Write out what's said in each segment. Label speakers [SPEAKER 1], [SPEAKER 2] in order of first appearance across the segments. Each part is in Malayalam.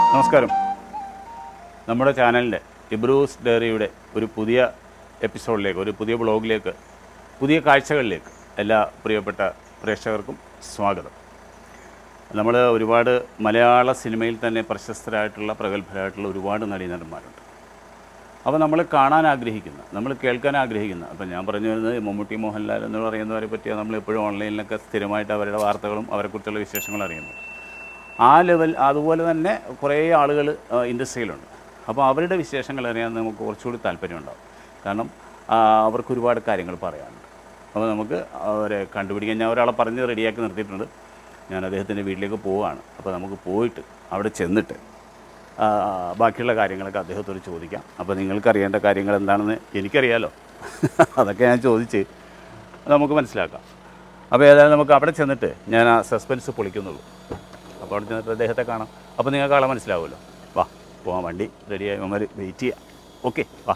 [SPEAKER 1] നമസ്കാരം നമ്മുടെ ചാനലിൻ്റെ ഇബ്രൂസ് ഡയറിയുടെ ഒരു പുതിയ എപ്പിസോഡിലേക്ക് ഒരു പുതിയ ബ്ലോഗിലേക്ക് പുതിയ കാഴ്ചകളിലേക്ക് എല്ലാ പ്രിയപ്പെട്ട പ്രേക്ഷകർക്കും സ്വാഗതം നമ്മൾ ഒരുപാട് മലയാള സിനിമയിൽ തന്നെ പ്രശസ്തരായിട്ടുള്ള പ്രഗത്ഭരായിട്ടുള്ള ഒരുപാട് നടീനടന്മാരുണ്ട് അപ്പോൾ നമ്മൾ കാണാൻ ആഗ്രഹിക്കുന്ന നമ്മൾ കേൾക്കാൻ ആഗ്രഹിക്കുന്ന അപ്പം ഞാൻ പറഞ്ഞു വരുന്നത് മമ്മൂട്ടി മോഹൻലാൽ എന്ന് പറയുന്നവരെ പറ്റി നമ്മൾ എപ്പോഴും ഓൺലൈനിലൊക്കെ സ്ഥിരമായിട്ട് അവരുടെ വാർത്തകളും അവരെക്കുറിച്ചുള്ള വിശേഷങ്ങൾ അറിയുന്നു ആ ലെവൽ അതുപോലെ തന്നെ കുറേ ആളുകൾ ഇൻഡസ്ട്രിയിലുണ്ട് അപ്പോൾ അവരുടെ വിശേഷങ്ങൾ അറിയാൻ നമുക്ക് കുറച്ചുകൂടി താല്പര്യമുണ്ടാവും കാരണം ആ, അവർക്ക് ഒരുപാട് കാര്യങ്ങൾ പറയാനുണ്ട് അപ്പോൾ നമുക്ക് അവരെ കണ്ടുപിടിക്കാൻ ഞാൻ ഒരാളെ പറഞ്ഞ് റെഡിയാക്കി നിർത്തിയിട്ടുണ്ട് ഞാൻ അദ്ദേഹത്തിൻ്റെ വീട്ടിലേക്ക് പോവുകയാണ് അപ്പോൾ നമുക്ക് പോയിട്ട് അവിടെ ചെന്നിട്ട് ആ, ബാക്കിയുള്ള കാര്യങ്ങളൊക്കെ അദ്ദേഹത്തോട് ചോദിക്കാം അപ്പോൾ നിങ്ങൾക്ക് അറിയേണ്ട കാര്യങ്ങൾ എന്താണെന്ന് എനിക്കറിയാലോ അതൊക്കെ ഞാൻ ചോദിച്ച് നമുക്ക് മനസ്സിലാക്കാം അപ്പോൾ ഏതായാലും നമുക്ക് അവിടെ ചെന്നിട്ട് ഞാൻ ആ സസ്പെൻസ് പൊളിക്കുന്നുള്ളൂ അപ്പോൾ അവിടെ ചെന്നിട്ട് അദ്ദേഹത്തെ കാണാം അപ്പോൾ നിങ്ങൾക്ക് ആളെ മനസ്സിലാവുമല്ലോ വാ പോകാൻ വണ്ടി റെഡിയായി അവന്മാർ വെയിറ്റ് ചെയ്യാം ഓക്കെ വാ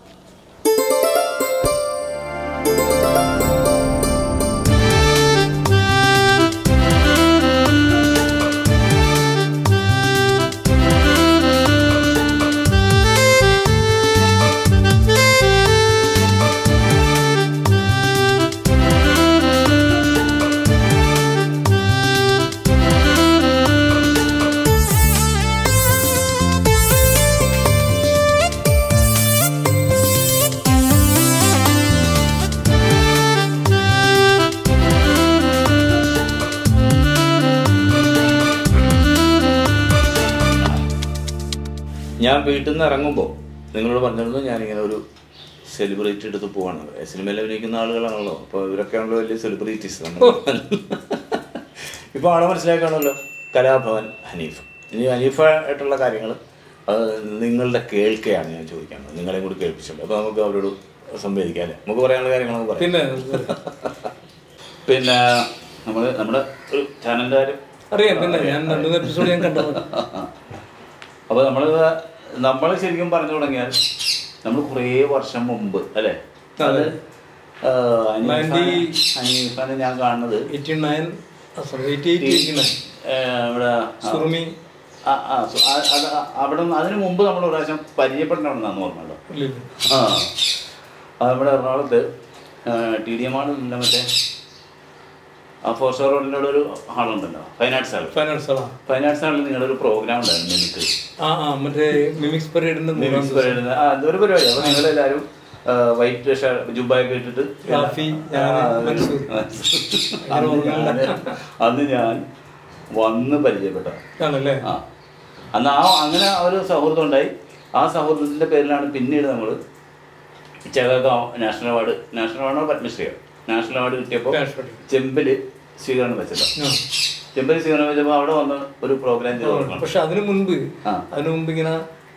[SPEAKER 2] ഞാൻ വീട്ടിൽ നിന്ന് ഇറങ്ങുമ്പോൾ നിങ്ങളോട് പറഞ്ഞിരുന്നു ഞാനിങ്ങനെ ഒരു സെലിബ്രിറ്റി എടുത്ത് പോവാണ് സിനിമയിൽ അഭിനയിക്കുന്ന ആളുകളാണല്ലോ അപ്പോൾ ഇവരൊക്കെയാണല്ലോ വലിയ സെലിബ്രിറ്റീസ് നമ്മൾ ഇപ്പോൾ ആളെ മനസ്സിലാക്കാണല്ലോ കലാഭവൻ ഹനീഫ് ഇനി ഹനീഫ ആയിട്ടുള്ള കാര്യങ്ങൾ അത് നിങ്ങളുടെ കേൾക്കുകയാണ് ഞാൻ ചോദിക്കുന്നത് നിങ്ങളെയും കൂടി കേൾപ്പിച്ചുണ്ട് അപ്പോൾ നമുക്ക് അവരോട് സംവേദിക്കാം അല്ലേ നമുക്ക് പറയാനുള്ള കാര്യങ്ങൾ നമുക്ക് പറയാം
[SPEAKER 3] പിന്നെ
[SPEAKER 1] പിന്നെ നമ്മൾ നമ്മുടെ ഒരു ചാനലിൻ്റെ കാര്യം
[SPEAKER 3] അറിയാം പിന്നെ ഞാൻ രണ്ടു മൂന്ന് എപ്പിസോഡ് ഞാൻ കണ്ടത്
[SPEAKER 1] അപ്പോൾ നമ്മൾ നമ്മൾ ശരിക്കും പറഞ്ഞു തുടങ്ങിയാൽ നമ്മൾ കുറേ വർഷം മുമ്പ് അല്ലേ അത് ആ, അനീഫാനെ- അനീഫാനെ ഞാൻ കാണുന്നത്
[SPEAKER 3] eighty nine sorry eighty eight eighty nine
[SPEAKER 1] ആ, ഇവിടെ
[SPEAKER 3] സുറുമി
[SPEAKER 1] ആ, ആ, സു- ആ, അത് അവിടെ നിന്ന് അതിന് മുമ്പ് നമ്മൾ ഒരു പ്രാവശ്യം പരിചയപ്പെടണമെന്നാണ് ഓർമ്മയുണ്ടോ
[SPEAKER 3] ഇല്ലില്ല
[SPEAKER 1] ആ ആ, ഇവിടെ എറണാകുളത്ത് ടി ഡി എം ആളില്ല മറ്റേ ആ ഫോർ സ്റ്റാർ റോഡിൻ്റെ അവിടെ ഒരു ഹാളുണ്ടല്ലോ ഫൈൻ ആർട്സ് ഹാൾ
[SPEAKER 3] ഫൈനാൻസ് ആളാ
[SPEAKER 1] ഫൈൻ ആർട്സ് ഹാളിൽ നിങ്ങളുടെ ഒരു പ്രോഗ്രാം ഉണ്ടായിരുന്നു എനിക്ക്
[SPEAKER 3] ആ ആ മറ്റേ മിമിക്സ് പരേഡിന്റെ മൂന്നാം
[SPEAKER 1] മിമിക്സ്
[SPEAKER 3] ദിവസം
[SPEAKER 1] പറയുന്നത് ആ അതൊരു പരിപാടി അപ്പോൾ നിങ്ങളെല്ലാവരും വൈറ്റ് ജുബായൊക്കെ ഇട്ടിട്ട്
[SPEAKER 3] റാഫി, ഞാൻ,
[SPEAKER 1] ആ,
[SPEAKER 3] മൻസൂർ.
[SPEAKER 1] അന്ന് ഞാൻ- അന്ന് ഞാൻ വന്ന് പരിചയപ്പെട്ട
[SPEAKER 3] ആണല്ലേ
[SPEAKER 1] ആ അന്ന് ആ അങ്ങനെ ആ ഒരു സൗഹൃദം ഉണ്ടായി ആ സൗഹൃദത്തിൻ്റെ പേരിലാണ് പിന്നീട് നമ്മൾ ചേകാക്ക നാഷണൽ അവാർഡ് നാഷണൽ അവാർഡോ പത്മശ്രീയോ നാഷണൽ അവാർഡ് കിട്ടിയപ്പോൾ
[SPEAKER 3] National award.
[SPEAKER 1] ചെമ്പിൽ സ്വീകരണം വെച്ചല്ലോ
[SPEAKER 3] ആ.
[SPEAKER 1] ചെമ്പിൽ സ്വീകരണം വെച്ചപ്പോൾ അവിടെ വന്ന് ഒരു പ്രോഗ്രാം ചെയ്ത് കൊടുക്കണം
[SPEAKER 3] പക്ഷെ അതിനു മുൻപ്
[SPEAKER 1] ആ.
[SPEAKER 3] അതിനു മുമ്പ് ഇങ്ങനെ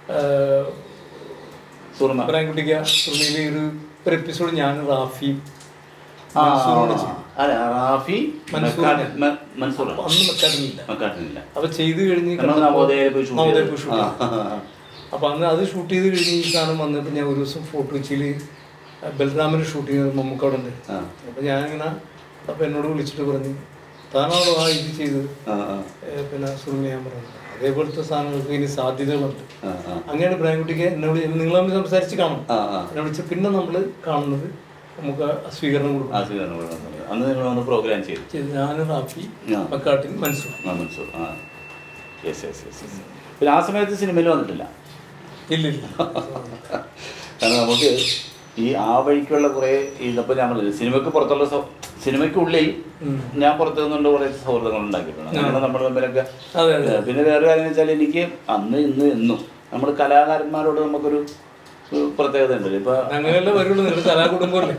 [SPEAKER 1] സുറുമ
[SPEAKER 3] പറയാൻകുട്ടിക്ക സുറുമിയിലെ ഒരു ഒരു എപ്പിസോഡ് ഞാൻ റാഫി
[SPEAKER 1] ആ,
[SPEAKER 3] മൻസൂറോട് ചെയ്തു
[SPEAKER 1] അല്ല റാഫി
[SPEAKER 3] മൻസൂർ.
[SPEAKER 1] മക്കാ- മ- മൻസൂർ
[SPEAKER 3] അപ്പൊ അന്ന് മെക്കാട്ടില്ല
[SPEAKER 1] മക്കാട്ടിനില്ല
[SPEAKER 3] അപ്പൊ ചെയ്ത് കഴിഞ്ഞ്
[SPEAKER 1] നമ്മൾ നവോദയയിൽ പോയി ഷൂട്ട്
[SPEAKER 3] നവോദയയിൽ
[SPEAKER 1] ചെയ്തു.
[SPEAKER 3] പോയി ഷൂട്ട്
[SPEAKER 1] ആ,
[SPEAKER 3] ചെയ്തു.
[SPEAKER 1] ആ, ആ.
[SPEAKER 3] അപ്പൊ അന്ന് അത് ഷൂട്ട് ചെയ്ത് കഴിഞ്ഞ് ഈ സാധനം വന്നപ്പോൾ ഞാൻ ഒരു ദിവസം ഫോട്ടോ കൊച്ചിയിൽ ബൽറാമിന് ഷൂട്ട് ചെയ്തത് മമ്മൂക്ക അവിടെ ഉണ്ട്
[SPEAKER 1] ആ.
[SPEAKER 3] അപ്പൊ ഞാനിങ്ങനെ അപ്പൊ എന്നോട് വിളിച്ചിട്ട് പറഞ്ഞു താനാണോ ആ ഇത് ചെയ്തത്
[SPEAKER 1] ആ, ആ,
[SPEAKER 3] ഏ, പിന്നെ സുറുമി ഞാൻ പറഞ്ഞു അതേപോലത്തെ സാധനങ്ങൾക്ക് ഇനി സാധ്യതകളുണ്ട്
[SPEAKER 1] ആ, ആ.
[SPEAKER 3] അങ്ങനെയാണ് ബ്രാൻകുട്ടിക്ക് എന്നോട് നിങ്ങൾ തമ്മിൽ സംസാരിച്ച് കാണും
[SPEAKER 1] ആ, ആ.
[SPEAKER 3] എന്നെ വിളിച്ച് പിന്നെ നമ്മൾ കാണുന്നത് നമുക്ക് സ്വീകരണം
[SPEAKER 1] ആ
[SPEAKER 3] കൊടുക്കും
[SPEAKER 1] സ്വീകരണം കൊടുക്കുന്നത്. അന്ന് നിങ്ങൾ വന്ന് പ്രോഗ്രാം ചെയ്തു
[SPEAKER 3] ചെയ്ത് ഞാൻ റാഫി
[SPEAKER 1] ആ.
[SPEAKER 3] മക്കാട്ടിൻ മൻസൂർ
[SPEAKER 1] ആ മൻസൂർ ആ യെസ് യെസ് യെസ് യെസ് പിന്നെ ആ സമയത്ത് സിനിമയിൽ വന്നിട്ടില്ല
[SPEAKER 3] ഇല്ലില്ല
[SPEAKER 1] കാരണം നമുക്ക് ഈ ആ വഴിക്കുള്ള കുറേ ഇതിപ്പോൾ ഞാൻ പറഞ്ഞില്ല സിനിമയ്ക്ക് പുറത്തുള്ള സൗ സിനിമയ്ക്കുള്ളിൽ
[SPEAKER 3] ഉം.
[SPEAKER 1] ഞാൻ പുറത്തു നിന്നുകൊണ്ട് കുറേ സൗഹൃദങ്ങൾ ഉണ്ടാക്കിയിട്ടുണ്ട് അങ്ങനെ നമ്മൾ തമ്മിലൊക്കെ
[SPEAKER 3] അതെ അതെ
[SPEAKER 1] പിന്നെ വേറെ കാര്യം എന്ന് വെച്ചാൽ എനിക്ക് അന്ന് ഇന്ന് എന്നും നമ്മൾ കലാകാരന്മാരോട് നമുക്കൊരു ഒരു പ്രത്യേകത ഉണ്ടല്ലോ ഇപ്പൊ
[SPEAKER 3] അങ്ങനെയല്ലേ വരുള്ളൂ നിങ്ങൾ കലാകുടുംബമല്ലേ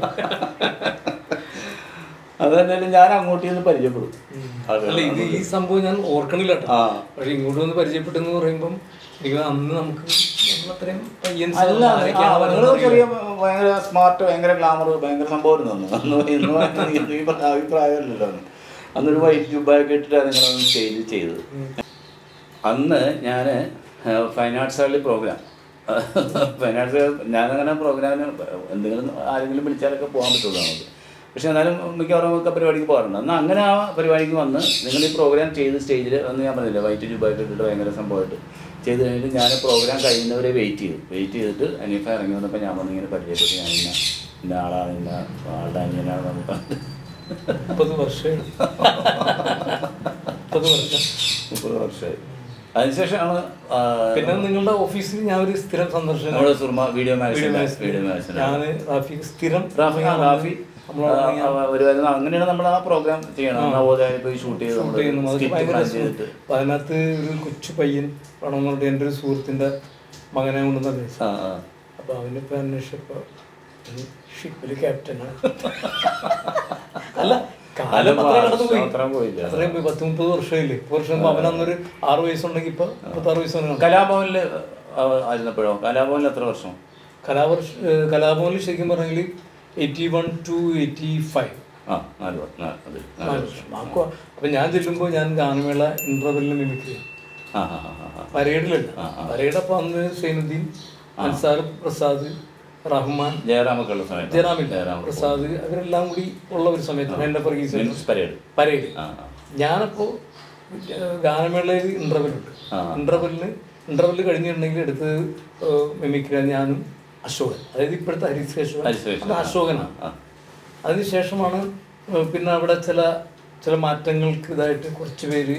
[SPEAKER 1] അത് തന്നെ ഞാൻ അങ്ങോട്ട് ചെന്ന് പരിചയപ്പെടും അത്
[SPEAKER 3] അല്ല ഇത് ഈ സംഭവം ഞാൻ ഓർക്കണില്ല കേട്ടോ
[SPEAKER 1] ആ.
[SPEAKER 3] പക്ഷെ ഇങ്ങോട്ട് വന്ന് പരിചയപ്പെട്ടെന്ന് പറയുമ്പം എനിക്ക് അന്ന് നമുക്ക് നമ്മളത്രയും പയ്യൻസ്
[SPEAKER 1] അല്ല
[SPEAKER 3] ആരൊക്കെയാണ്
[SPEAKER 1] നിങ്ങൾ
[SPEAKER 3] വരുന്നത്
[SPEAKER 1] ചെറിയ ഭയങ്കര സ്മാർട്ട് ഭയങ്കര ഗ്ലാമർ ഭയങ്കര സംഭവം തന്നു അന്ന് ഇന്ന് പറയുന്നത് ഈ പ്ര- അഭിപ്രായമല്ലല്ലോ അന്ന് അന്നൊരു വൈറ്റ് ജുബായൊക്കെ ഇട്ടിട്ടാണ് നിങ്ങളൊന്ന് സ്റ്റേജ് ചെയ്തത് അന്ന് ഞാൻ ഫൈൻ ആർട്സ് ഹാളിൽ പ്രോഗ്രാം ഫൈൻ ആർട്സ് ഞാനങ്ങനെ പ്രോഗ്രാമിന് എന്തെങ്കിലും ആരെങ്കിലും വിളിച്ചാലൊക്കെ പോകാൻ പറ്റുള്ളൂ നമുക്ക് പക്ഷെ എന്നാലും മിക്കവാറും ഒക്കെ പരിപാടിക്ക് പോകാറുണ്ട് അന്ന് അങ്ങനെ ആ പരിപാടിക്ക് വന്ന് നിങ്ങൾ ഈ പ്രോഗ്രാം ചെയ്ത് സ്റ്റേജിൽ അന്ന് ഞാൻ പറഞ്ഞില്ല വൈറ്റ് ജുബായിട്ട് ഇട്ടിട്ട് ഭയങ്കര സംഭവമായിട്ട്
[SPEAKER 2] ചെയ്ത് കഴിഞ്ഞിട്ട് ഞാൻ പ്രോഗ്രാം കഴിയുന്നവരെ വെയിറ്റ് ചെയ്തു വെയിറ്റ് ചെയ്തിട്ട് അനീഫ ഇറങ്ങി വന്നപ്പോൾ ഞാൻ വന്ന് ഇങ്ങനെ പരിചയപ്പെട്ടു ഞാൻ ഇന്ന ഇന്ന ആളാണ് ഇന്ന ആളുടെ അനിയനാണ് നമുക്ക്
[SPEAKER 3] മുപ്പത് വർഷം മുപ്പത് വർഷം
[SPEAKER 2] മുപ്പത് വർഷമായി അതിനുശേഷമാണ് ആ,
[SPEAKER 3] പിന്നെ നിങ്ങളുടെ ഓഫീസിൽ ഞാൻ ഒരു സ്ഥിരം സന്ദർശനം
[SPEAKER 2] നമ്മുടെ Surma video
[SPEAKER 3] video
[SPEAKER 2] magazine
[SPEAKER 3] magazine.
[SPEAKER 2] Video magazine
[SPEAKER 3] ഞാൻ റാഫിക്ക് സ്ഥിരം
[SPEAKER 2] റാഫി ആ, റാഫി
[SPEAKER 3] നമ്മളോട്
[SPEAKER 2] ആ, ആ, ഒരു വരുന്ന അങ്ങനെയാണ് നമ്മൾ ആ പ്രോഗ്രാം ചെയ്യണം നവോദയ പോയി ഷൂട്ട് ചെയ്ത്
[SPEAKER 3] ഷൂട്ട് ചെയ്യുന്നു
[SPEAKER 2] നമ്മൾ
[SPEAKER 3] അതൊക്കെ
[SPEAKER 2] സ്കിറ്റ്
[SPEAKER 3] ഭയങ്കര
[SPEAKER 2] പ്ലാൻ
[SPEAKER 3] രസം.
[SPEAKER 2] ചെയ്തിട്ട്
[SPEAKER 3] അപ്പൊ അതിനകത്ത് ഒരു കൊച്ചു പയ്യൻ വേണമെന്ന് പറഞ്ഞിട്ട് എൻ്റെ ഒരു സുഹൃത്തിന്റെ മകനെ കൊണ്ടുവന്നത്
[SPEAKER 2] ആ ആ
[SPEAKER 3] അപ്പൊ അവനിപ്പോ അന്വേഷിച്ചപ്പോ ഷിപ്പില് ക്യാപ്റ്റനാണ് അല്ല കാലം
[SPEAKER 2] കാലം
[SPEAKER 3] അത്ര കടന്നു പോയി
[SPEAKER 2] അത്രയും പോയില്ല.
[SPEAKER 3] അത്രയും പോയി പത്ത് മുപ്പത് വർഷമില്ലേ മുപ്പത് വർഷം മുമ്പ് അവനന്നൊരു ആറ് വയസ്സുണ്ടെങ്കിൽ ഇപ്പൊ മുപ്പത്താറ് വയസ്സാണ്
[SPEAKER 2] കലാഭവനിൽ ആയിരുന്നപ്പോഴോ കലാഭവനിൽ എത്ര വർഷം
[SPEAKER 3] കലാവർഷ ഏഹ് കലാഭവനിൽ ശരിക്കും പറഞ്ഞെങ്കിൽ eighty one two eighty five
[SPEAKER 2] ആ നാല് വർഷം നാ- അത് നാല്
[SPEAKER 3] നാല്
[SPEAKER 2] വർഷം
[SPEAKER 3] വർഷം അപ്പൊ അപ്പൊ ഞാൻ ചെല്ലുമ്പോൾ ഞാൻ ഗാനമേള ഇന്റർവെല്ലിന് മിമിക്രി
[SPEAKER 2] ആ ആ ആ, ആ
[SPEAKER 3] പരേഡിലല്ല
[SPEAKER 2] ആ, ആ.
[SPEAKER 3] പരേഡ് അപ്പൊ അന്ന് സൈനുദ്ദീൻ അൻസാർ പ്രസാദ് റഹ്മാൻ
[SPEAKER 2] ജയറാമൊക്കെ ഉള്ള സമയത്ത്
[SPEAKER 3] ജയറാമില്ല
[SPEAKER 2] ജയറാം
[SPEAKER 3] പ്രസാദ് അവരെല്ലാം കൂടി ഉള്ള ഒരു സമയത്ത് എന്റെ പ്രകീസ്
[SPEAKER 2] മീൻസ് പരേഡ്
[SPEAKER 3] പരേഡ്
[SPEAKER 2] ആ ആ
[SPEAKER 3] ഞാനപ്പോ ഏഹ് ഗാനമേളയിൽ ഇന്റർവെൽ ഉണ്ട്
[SPEAKER 2] ആ.
[SPEAKER 3] ഇന്റർവെല്ലിന് ഇന്റർവെല് കഴിഞ്ഞിട്ടുണ്ടെങ്കിൽ എടുത്ത് മിമിക്രി ഞാനും അശോകൻ അതായത് ഇപ്പോഴത്തെ ഹരിശ്രീ അശോകൻ
[SPEAKER 2] ഹരിശ്രീ അശോകൻ.
[SPEAKER 3] അത് അശോകനാണ്
[SPEAKER 2] ആ.
[SPEAKER 3] അതിനുശേഷമാണ് ഏഹ് പിന്നെ അവിടെ ചില ചില മാറ്റങ്ങൾക്ക് ഇതായിട്ട് കുറച്ച് പേര്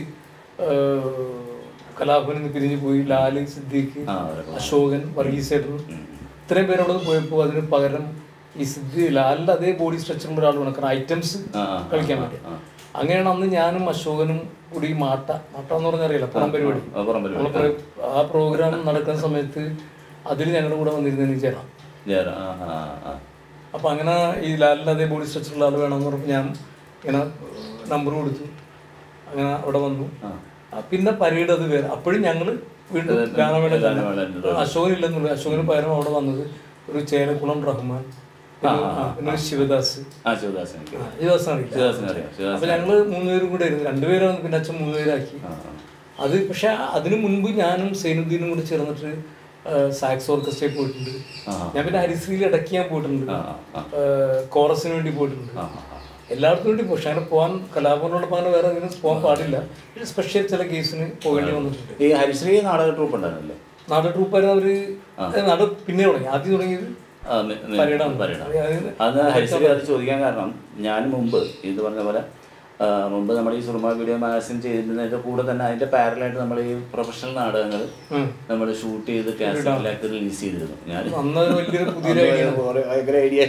[SPEAKER 3] ഏഹ് കലാഭവനിൽ നിന്ന് പിരിഞ്ഞു പോയി ലാല് സിദ്ദീഖ്
[SPEAKER 2] ആ, അവരൊക്കെ.
[SPEAKER 3] അശോകൻ വർഗീസേട്ടൻ ഇത്രയും പേര് അവിടെ പോയപ്പോൾ അതിന് പകരം ഈ സിദ്ധി ലാലിന്റെ അതേ ബോഡി സ്ട്രക്ചറുള്ള ഒരാൾ വേണം കാരണം ഐറ്റംസ്
[SPEAKER 2] ആ, ആ,
[SPEAKER 3] കളിക്കാൻ
[SPEAKER 2] ആ,
[SPEAKER 3] വേണ്ടി
[SPEAKER 2] ആ.
[SPEAKER 3] അങ്ങനെയാണ് അന്ന് ഞാനും അശോകനും കൂടി മാട്ട മാട്ട എന്ന് പറഞ്ഞാൽ അറിയില്ല പുറം പരിപാടി
[SPEAKER 2] ആ, പുറം പരിപാടി.
[SPEAKER 3] നമ്മള് പ്ര- ആ പ്രോഗ്രാം നടക്കുന്ന സമയത്ത് അതിൽ ഞങ്ങളുടെ കൂടെ വന്നിരുന്നതിന് ചേരാം
[SPEAKER 2] ജയറാം ആ ആ ആ
[SPEAKER 3] അപ്പൊ അങ്ങനെ ഈ ലാലിന്റെ അതേ ബോഡി സ്ട്രക്ചറുള്ള ആൾ വേണമെന്ന് പറഞ്ഞപ്പോൾ ഞാൻ ഇങ്ങനെ നമ്പർ കൊടുത്തു അങ്ങനെ അവിടെ വന്നു
[SPEAKER 2] ആ.
[SPEAKER 3] ആ, പിന്നെ പരേഡ് അത് വേറെ അപ്പോഴും ഞങ്ങൾ വീണ്ടും ഗാനമേള
[SPEAKER 2] ഗാനമേള ഉണ്ട്.
[SPEAKER 3] അശോകൻ ഇല്ലെന്നുള്ളൂ അശോകന് പകരം അവിടെ വന്നത് ഒരു ചേരക്കുളം റഹ്മാൻ പിന്നെ ഒരു- ആ, പിന്നെ ഒരു ശിവദാസ്
[SPEAKER 2] ആ ശിവദാസൻ എനിക്ക്
[SPEAKER 3] ആ, ശിവദാസ് അറിയില്ല
[SPEAKER 2] ശിവദാസൻ അറിയാം ശിവദാസൻ
[SPEAKER 3] അപ്പൊ ഞങ്ങള് മൂന്നുപേരും കൂടെ ആയിരുന്നു രണ്ടുപേരാണ് പിന്നെ അച്ഛൻ മൂന്നുപേരാക്കി
[SPEAKER 2] ആ, ആ.
[SPEAKER 3] അത് പക്ഷെ അതിനു മുൻപ് ഞാനും സൈനുദ്ദീനും കൂടി ചേർന്നിട്ട് സാക്സ് ഓർക്കസ്ട്രയിൽ പോയിട്ടുണ്ട്
[SPEAKER 2] ആ.
[SPEAKER 3] ഞാൻ പിന്നെ ഹരിശ്രീയിൽ ഇടയ്ക്ക് ഞാൻ പോയിട്ടുണ്ട്
[SPEAKER 2] ആ, ആ,
[SPEAKER 3] കോറസിന് വേണ്ടി പോയിട്ടുണ്ട്
[SPEAKER 2] ആ, ആ.
[SPEAKER 3] എല്ലായിടത്തും വേണ്ടി പോയി പക്ഷെ അങ്ങനെ പോകാൻ കലാഭവനോടൊപ്പം അങ്ങനെ വേറെ എങ്ങനെ പോകാൻ പാടില്ല സ്പെഷ്യൽ ചില കേസിന് പോകേണ്ടി വന്നിട്ടുണ്ട്
[SPEAKER 2] ഈ ഹരിശ്രീ നാടക ട്രൂപ്പ് ഉണ്ടായിരുന്നല്ലേ
[SPEAKER 3] നാടക ട്രൂപ്പായിരുന്നു അവര് നാട് പിന്നെ തുടങ്ങി ആദ്യം തുടങ്ങിയത്
[SPEAKER 2] ആ, മി- മി-
[SPEAKER 3] പരേഡാണ്.
[SPEAKER 2] പരേഡാണ്.
[SPEAKER 3] അതായത്
[SPEAKER 2] അത് ഹരിശ്രീ അത് ചോദിക്കാൻ കാരണം ഞാൻ മുമ്പ് ഇത് പറഞ്ഞ പോലെ ആ, മുമ്പ് നമ്മൾ ഈ സുർമ വീഡിയോ മാഗസിൻ ചെയ്തിരുന്നതിന്റെ കൂടെ തന്നെ അതിന്റെ പാരലായിട്ട് നമ്മൾ ഈ പ്രൊഫഷണൽ നാടകങ്ങൾ
[SPEAKER 3] ഉം.
[SPEAKER 2] നമ്മൾ ഷൂട്ട് ചെയ്ത് കാസറ്റിലാക്കി റിലീസ് ചെയ്തിരുന്നു ഞാൻ
[SPEAKER 3] അന്ന് അത് വലിയൊരു പുതിയൊരു ഐഡിയ
[SPEAKER 2] ഭയങ്കര ഐഡിയ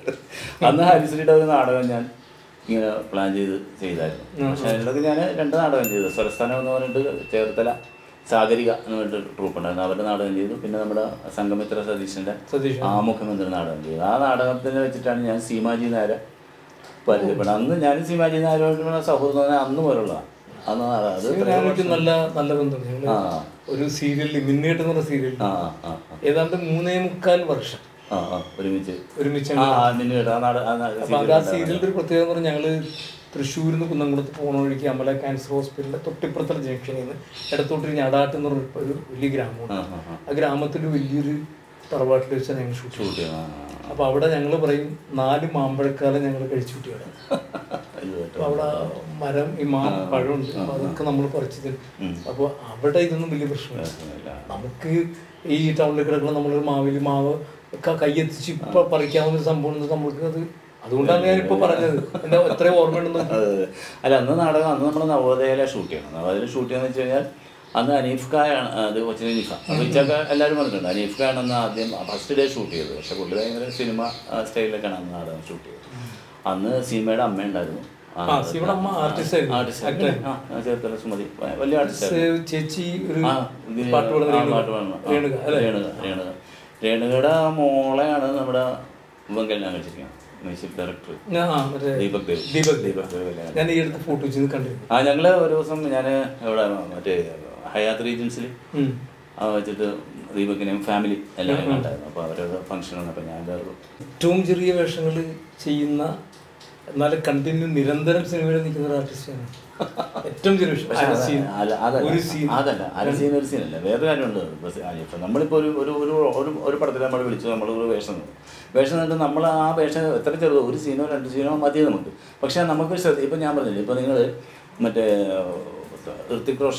[SPEAKER 2] അന്ന് ഹരിശ്രീയുടെ ഒരു നാടകം ഞാൻ ഇങ്ങനെ പ്ലാൻ ചെയ്ത് ചെയ്തായിരുന്നു പക്ഷെ അതിനിടയ്ക്ക് ഞാൻ രണ്ട് നാടകം ചെയ്തു സ്വരസ്ഥാനം എന്ന് പറഞ്ഞിട്ട് ചേർത്തല സാഗരിക എന്ന് പറഞ്ഞിട്ട് ട്രൂപ്പ് ഉണ്ടായിരുന്നു അവരുടെ നാടകം ചെയ്തു പിന്നെ നമ്മുടെ സംഗമിത്ര സതീശന്റെ
[SPEAKER 3] സതീഷ്
[SPEAKER 2] ആമുഖം എന്നൊരു നാടകം ചെയ്തു ആ നാടകത്തിന് വെച്ചിട്ടാണ് ഞാൻ സീമാജി നായരെ പരിചയപ്പെടുന്നത് അന്ന് ഞാൻ സീമാജി നായരുമായിട്ടുള്ള സൗഹൃദം എന്ന് പറഞ്ഞാൽ അന്ന് മുതലുള്ള അന്ന് നാടകം അത് എത്രയോ
[SPEAKER 3] ഞാനൊക്കെ നല്ല നല്ല ബന്ധം ഞങ്ങള്
[SPEAKER 2] ആ
[SPEAKER 3] ഒരു സീരിയലിൽ മിന്നേട്ട് എന്ന് പറഞ്ഞ സീരിയലിൽ
[SPEAKER 2] ആ ആ ആ
[SPEAKER 3] ഏതാണ്ട് മൂന്നേ മുക്കാൽ വർഷം
[SPEAKER 2] ആ ആ ഒരുമിച്ച്
[SPEAKER 3] ഒരുമിച്ച്
[SPEAKER 2] ആ ആ, നിന്നെ കേട്ടോ ആ നാടകം ആ നാ-
[SPEAKER 3] അപ്പൊ അത് ആ സീരിയലിന്റെ ഒരു പ്രത്യേകത എന്ന് പറഞ്ഞാൽ ഞങ്ങള് തൃശ്ശൂരിൽ നിന്ന് കുന്നംകുളത്ത് പോണ വഴിക്ക് അമല ക്യാൻസർ ഹോസ്പിറ്റലിന്റെ തൊട്ടിപ്പുറത്തുള്ള ജംഗ്ഷനിൽ നിന്ന് ഇടത്തോട്ട് ഞാടാട്ട് എന്ന് പറഞ്ഞ ഒരു വലിയ ഗ്രാമമുണ്ട്
[SPEAKER 2] ആ ആ ആ
[SPEAKER 3] ആ ഗ്രാമത്തിൽ വലിയൊരു തറവാട്ടിൽ വെച്ചാണ് ഞങ്ങൾ ഷൂട്ട്
[SPEAKER 2] ഷൂട്ട് ചെയ്യണം ആ,
[SPEAKER 3] അപ്പൊ അവിടെ ഞങ്ങൾ പറയും നാല് മാമ്പഴക്കാലം ഞങ്ങൾ കഴിച്ചു കൂട്ടിയാണ്
[SPEAKER 2] ആ. ഇത് കേട്ടോ.
[SPEAKER 3] അപ്പൊ അവിടെ മരം ഈ മാ പഴമുണ്ട് അപ്പൊ അതൊക്കെ നമ്മൾ പറിച്ചു തരും അപ്പൊ അവിടെ ഇതൊന്നും വലിയ പ്രശ്നമില്ല
[SPEAKER 2] പ്രശ്നമില്ല.
[SPEAKER 3] നമുക്ക് ഈ ടൗണിൽ കിടക്കുന്ന നമ്മളൊരു മാവില് മാവ് ഒക്കെ കയ്യെത്തിച്ച് ഇപ്പൊ പറിക്കാവുന്ന ഒരു സംഭവം ഉണ്ട് നമുക്ക് അത് അതുകൊണ്ടാണ് ഞാൻ ഇപ്പൊ പറഞ്ഞത് എന്റെ എത്ര ഓർമ്മയുണ്ടെന്ന്
[SPEAKER 2] അതെ, അതെ. അല്ല അന്ന് നാടകം അന്ന് നമ്മൾ നവോദയയിലെ ഷൂട്ട് ചെയ്യണം നവോദയയിൽ ഷൂട്ട് ചെയ്യാന്ന് വെച്ച് കഴിഞ്ഞാൽ അന്ന് അനീഫ് ഖായാണ് അത് കൊച്ചിൻ നിഫ അപ്പോൾ ഇച്ചൊക്കെ എല്ലാവരും പറഞ്ഞിട്ടുണ്ട് അനീഫ് ഖാണ് അന്ന് ആദ്യം ഫസ്റ്റ് ഡേ ഷൂട്ട് ചെയ്തത് പക്ഷെ പുള്ളി ഭയങ്കര സിനിമ സ്റ്റൈലിലൊക്കെയാണ് അന്ന് നാടകം ഷൂട്ട് ചെയ്തത് അന്ന് സീമയുടെ അമ്മ ഉണ്ടായിരുന്നു
[SPEAKER 3] ആ, സീമയുടെ അമ്മ artist ആയിരുന്നു.
[SPEAKER 2] ആർട്ടിസ്റ്റ് ആ ചേർത്തല സുമതി വലിയ ആർട്ടിസ്റ്റ്
[SPEAKER 3] സേ- ചേച്ചി ഒരു
[SPEAKER 2] ആ, ഇത്
[SPEAKER 3] പാട്ട് പാടുന്ന
[SPEAKER 2] ആ,
[SPEAKER 3] രേണുക.
[SPEAKER 2] പാട്ട് പാടുന്ന. ആ,
[SPEAKER 3] രേണുക അല്ലേ
[SPEAKER 2] രേണുക രേണുക രേണുകയുടെ മോളെയാണ് നമ്മുടെ ഇവൻ കല്യാണം കഴിച്ചിരിക്കുന്നത് മ്യൂസിക് ഡയറക്ടർ
[SPEAKER 3] ഞാൻ ആ, മറ്റേ
[SPEAKER 2] ദീപക് ദേവ്
[SPEAKER 3] ദീപക്
[SPEAKER 2] ദീപക് ദേവ് കല്യാണം
[SPEAKER 3] ഞാൻ ഈ അടുത്ത് ഫോട്ടോ വെച്ച് കണ്ടിരുന്നു
[SPEAKER 2] ആ ഞങ്ങള് ഒരു ദിവസം ഞാൻ ഇവിടെ മറ്റേ ഹയാത്ത് റീജൻസിൽ
[SPEAKER 3] ഉം.
[SPEAKER 2] വെച്ചിട്ട് ദീപക്കിനെയും ഫാമിലി എല്ലാവരും കണ്ടായിരുന്നു അപ്പോൾ അവരുടെ ഫംഗ്ഷൻ വന്നപ്പോൾ ഞാൻ ഒരു
[SPEAKER 3] ഏറ്റവും ചെറിയ വേഷങ്ങൾ ചെയ്യുന്ന എന്നാലും കണ്ടിന്യൂ നിരന്തരം സിനിമയിൽ നിൽക്കുന്ന ഒരു ആർട്ടിസ്റ്റാണ് ഏറ്റവും ചെറിയ വേഷം
[SPEAKER 2] പക്ഷെ
[SPEAKER 3] അര
[SPEAKER 2] അത്
[SPEAKER 3] scene.
[SPEAKER 2] അല്ല, അതല്ല
[SPEAKER 3] ഒരു scene.
[SPEAKER 2] അതല്ല അര സീൻ ഒരു സീനല്ല വേറെ കാര്യമുണ്ട് ബസ് ഇപ്പം നമ്മളിപ്പോൾ ഒരു ഒരു ഒരു ഒരു ഒരു പടത്തിൽ നമ്മൾ വിളിച്ചു നമ്മൾ ഒരു വേഷം തന്നു വേഷം തന്നിട്ട് നമ്മൾ ആ വേഷം എത്ര ചെറുതോ ഒരു സീനോ രണ്ട് സീനോ മതി നമുക്ക് പക്ഷേ നമുക്ക് ശ്രദ്ധ ഇപ്പം ഞാൻ പറഞ്ഞില്ലേ ഇപ്പം നിങ്ങൾ മറ്റേ ഋത്തിക് റോഷൻ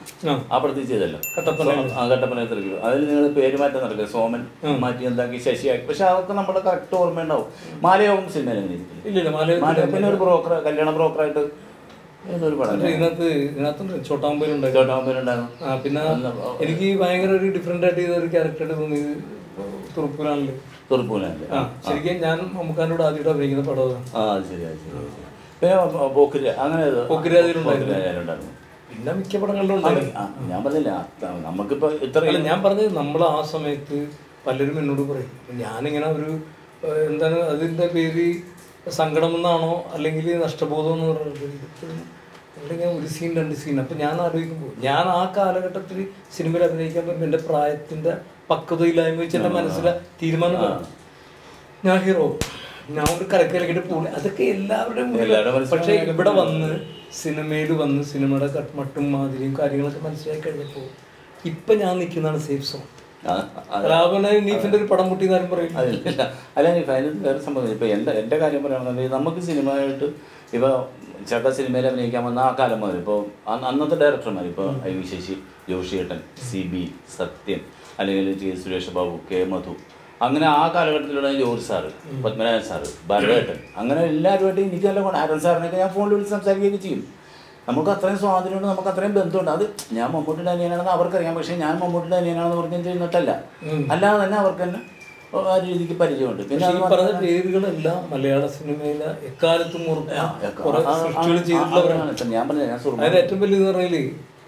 [SPEAKER 3] ആ.
[SPEAKER 2] ആ പടത്തിൽ ചെയ്തല്ലോ
[SPEAKER 3] കട്ടപ്പനയിൽ.
[SPEAKER 2] സോ- ആ കട്ടപ്പന തിരക്കിലു അതിൽ നിങ്ങൾ പേര് മാറ്റം നടക്കുക സോമൻ മാറ്റി എന്താക്കി ശശിയാക്കി പക്ഷെ അതൊക്കെ നമ്മുടെ കറക്റ്റ് ഓർമ്മയുണ്ടാവും മാലയാവും സിനിമയിൽ അങ്ങനെ ഇരിക്കില്ല.
[SPEAKER 3] ഇല്ലില്ല മാല
[SPEAKER 2] മാല പിന്നെ ഒരു ബ്രോക്കർ കല്യാണ ബ്രോക്കറായിട്ട് ഏതൊരു പടം
[SPEAKER 3] ഇതിനകത്ത് ഇതിനകത്തുണ്ട് ചോട്ടാമ്പലുണ്ട്
[SPEAKER 2] ചോട്ടാമ്പലുണ്ടായിരുന്നു
[SPEAKER 3] ആ പിന്നെ എനിക്ക് ഭയങ്കര ഒരു ഡിഫറെന്റ് ആയിട്ട് ചെയ്ത ഒരു ക്യാരക്ടറായിട്ട് തോന്നിയത് തുറപ്പൂരാണില്
[SPEAKER 2] തുറപ്പൂനല്ലേ
[SPEAKER 3] ആ ശരിക്കും ഞാൻ മമ്മൂക്കാനോട് ആദ്യമായിട്ട് അഭിനയിക്കുന്ന പടം അതാണ്.
[SPEAKER 2] ആ അത് ശരി അത് ശരി അത് ശരി. പിന്നെ പോ- പോക്കിരി അങ്ങനെ ഏതോ-
[SPEAKER 3] പോക്കിരിരാജയിലുണ്ടായിരുന്നു.
[SPEAKER 2] പോക്കിരിരാജയിലുണ്ടായിരുന്നു.
[SPEAKER 3] പിന്നെ മിക്ക പടങ്ങളിലും
[SPEAKER 2] ആ,
[SPEAKER 3] ഉണ്ടായിരുന്നു
[SPEAKER 2] ആ, ഞാൻ പറഞ്ഞില്ല ആ, നമുക്കിപ്പോ
[SPEAKER 3] അല്ല
[SPEAKER 2] ഇത്രയും
[SPEAKER 3] ഞാൻ പറഞ്ഞത് നമ്മൾ ആ സമയത്ത് പലരും എന്നോട് പറയും ഞാനിങ്ങനെ ഒരു ഏഹ്, എന്താണ് അതിൻ്റെ പേര് സങ്കടം എന്നാണോ അല്ലെങ്കിൽ നഷ്ടബോധം എന്ന് പറയുന്നത് ഇപ്പോഴും അല്ലെങ്കിൽ ഒരു സീൻ രണ്ട് സീൻ അപ്പം ഞാൻ ആലോചിക്കുമ്പോൾ ഞാൻ ആ കാലഘട്ടത്തിൽ സിനിമയിൽ അഭിനയിക്കാൻ പറ്റുമ്പോൾ എൻ്റെ പ്രായത്തിൻ്റെ പക്വതയില്ലായ്മ വെച്ച് എൻ്റെ മനസ്സിലെ തീരുമാനം ഇതാണ്. ഞാൻ ഹീറോ ഞാൻ ഒരു കരക്കരക്കിട്ട് പോകും അതൊക്കെ എല്ലാവരുടെയും മുന്നിൽ.
[SPEAKER 2] എല്ലാവരുടെ മനസ്സിലും
[SPEAKER 3] പക്ഷേ ഇവിടെ വന്ന് സിനിമയിൽ വന്ന് സിനിമയുടെ കട്ട് മട്ടും മാതിരിയും കാര്യങ്ങളൊക്കെ മനസ്സിലാക്കി കഴിഞ്ഞപ്പോൾ ഇപ്പൊ ഞാൻ നിൽക്കുന്നതാണ് സേഫ് സോൺ
[SPEAKER 2] ആ, ആ,
[SPEAKER 3] രാവണ നീഫിന്റെ ഒരു പടം പൊട്ടി കാര്യം പറയും
[SPEAKER 2] അതില്ല അല്ല ഇപ്പം അതിന് വേറെ സംഭവം ഇപ്പം എൻ്റെ എൻ്റെ കാര്യം പറയുകയാണെന്നുണ്ടെങ്കിൽ നമുക്ക് സിനിമയായിട്ട് ഇപ്പോൾ ചക്ക സിനിമയിൽ അഭിനയിക്കാൻ വന്ന ആ കാലം മുതൽ ഇപ്പോൾ അന്നത്തെ ഡയറക്ടർമാർ ഇപ്പോൾ ഐ വി ശശി ജോഷിയേട്ടൻ സി ബി സത്യൻ അല്ലെങ്കിൽ T S Suresh Babu K Madhu അങ്ങനെ ആ കാലഘട്ടത്തിലുള്ള ജോർജ് സാറ് പത്മനാഭൻ സാറ് ഭരതേട്ടൻ അങ്ങനെ എല്ലാവരുമായിട്ട് എനിക്ക് നല്ല ഗുണം ആരൻ സാറിനൊക്കെ ഞാൻ ഫോണിൽ വിളിച്ച് സംസാരിക്കുകയൊക്കെ ചെയ്യും നമുക്ക് അത്രയും സ്വാധീനമുണ്ട് നമുക്ക് അത്രയും ബന്ധമുണ്ട് അത് ഞാൻ മമ്മൂട്ടിയുടെ അനിയനാണെന്ന് അവർക്കറിയാം പക്ഷേ ഞാൻ മമ്മൂട്ടിയുടെ അനിയനാണെന്ന് പറഞ്ഞ് ചെയ്യുന്നിട്ടല്ല അല്ലാതെ തന്നെ അവർക്ക് തന്നെ ആ രീതിക്ക് പരിചയമുണ്ട് പിന്നെ
[SPEAKER 3] പക്ഷേ
[SPEAKER 2] അത്
[SPEAKER 3] ഈ പറഞ്ഞ പേരുകളെല്ലാം മലയാള സിനിമയിലെ എക്കാലത്തും ഓർക്കുന്ന
[SPEAKER 2] ഒക്കെ
[SPEAKER 3] കുറെ
[SPEAKER 2] ആ- ആ-
[SPEAKER 3] സൃഷ്ടികൾ
[SPEAKER 2] ആ-
[SPEAKER 3] ചെയ്തിട്ടുള്ളവരാണ്
[SPEAKER 2] അതാണ് ഇപ്പം ഞാൻ പറഞ്ഞ ഞാൻ സുറുമ
[SPEAKER 3] അതിന് ഏറ്റവും വലിയ പറഞ്ഞാല്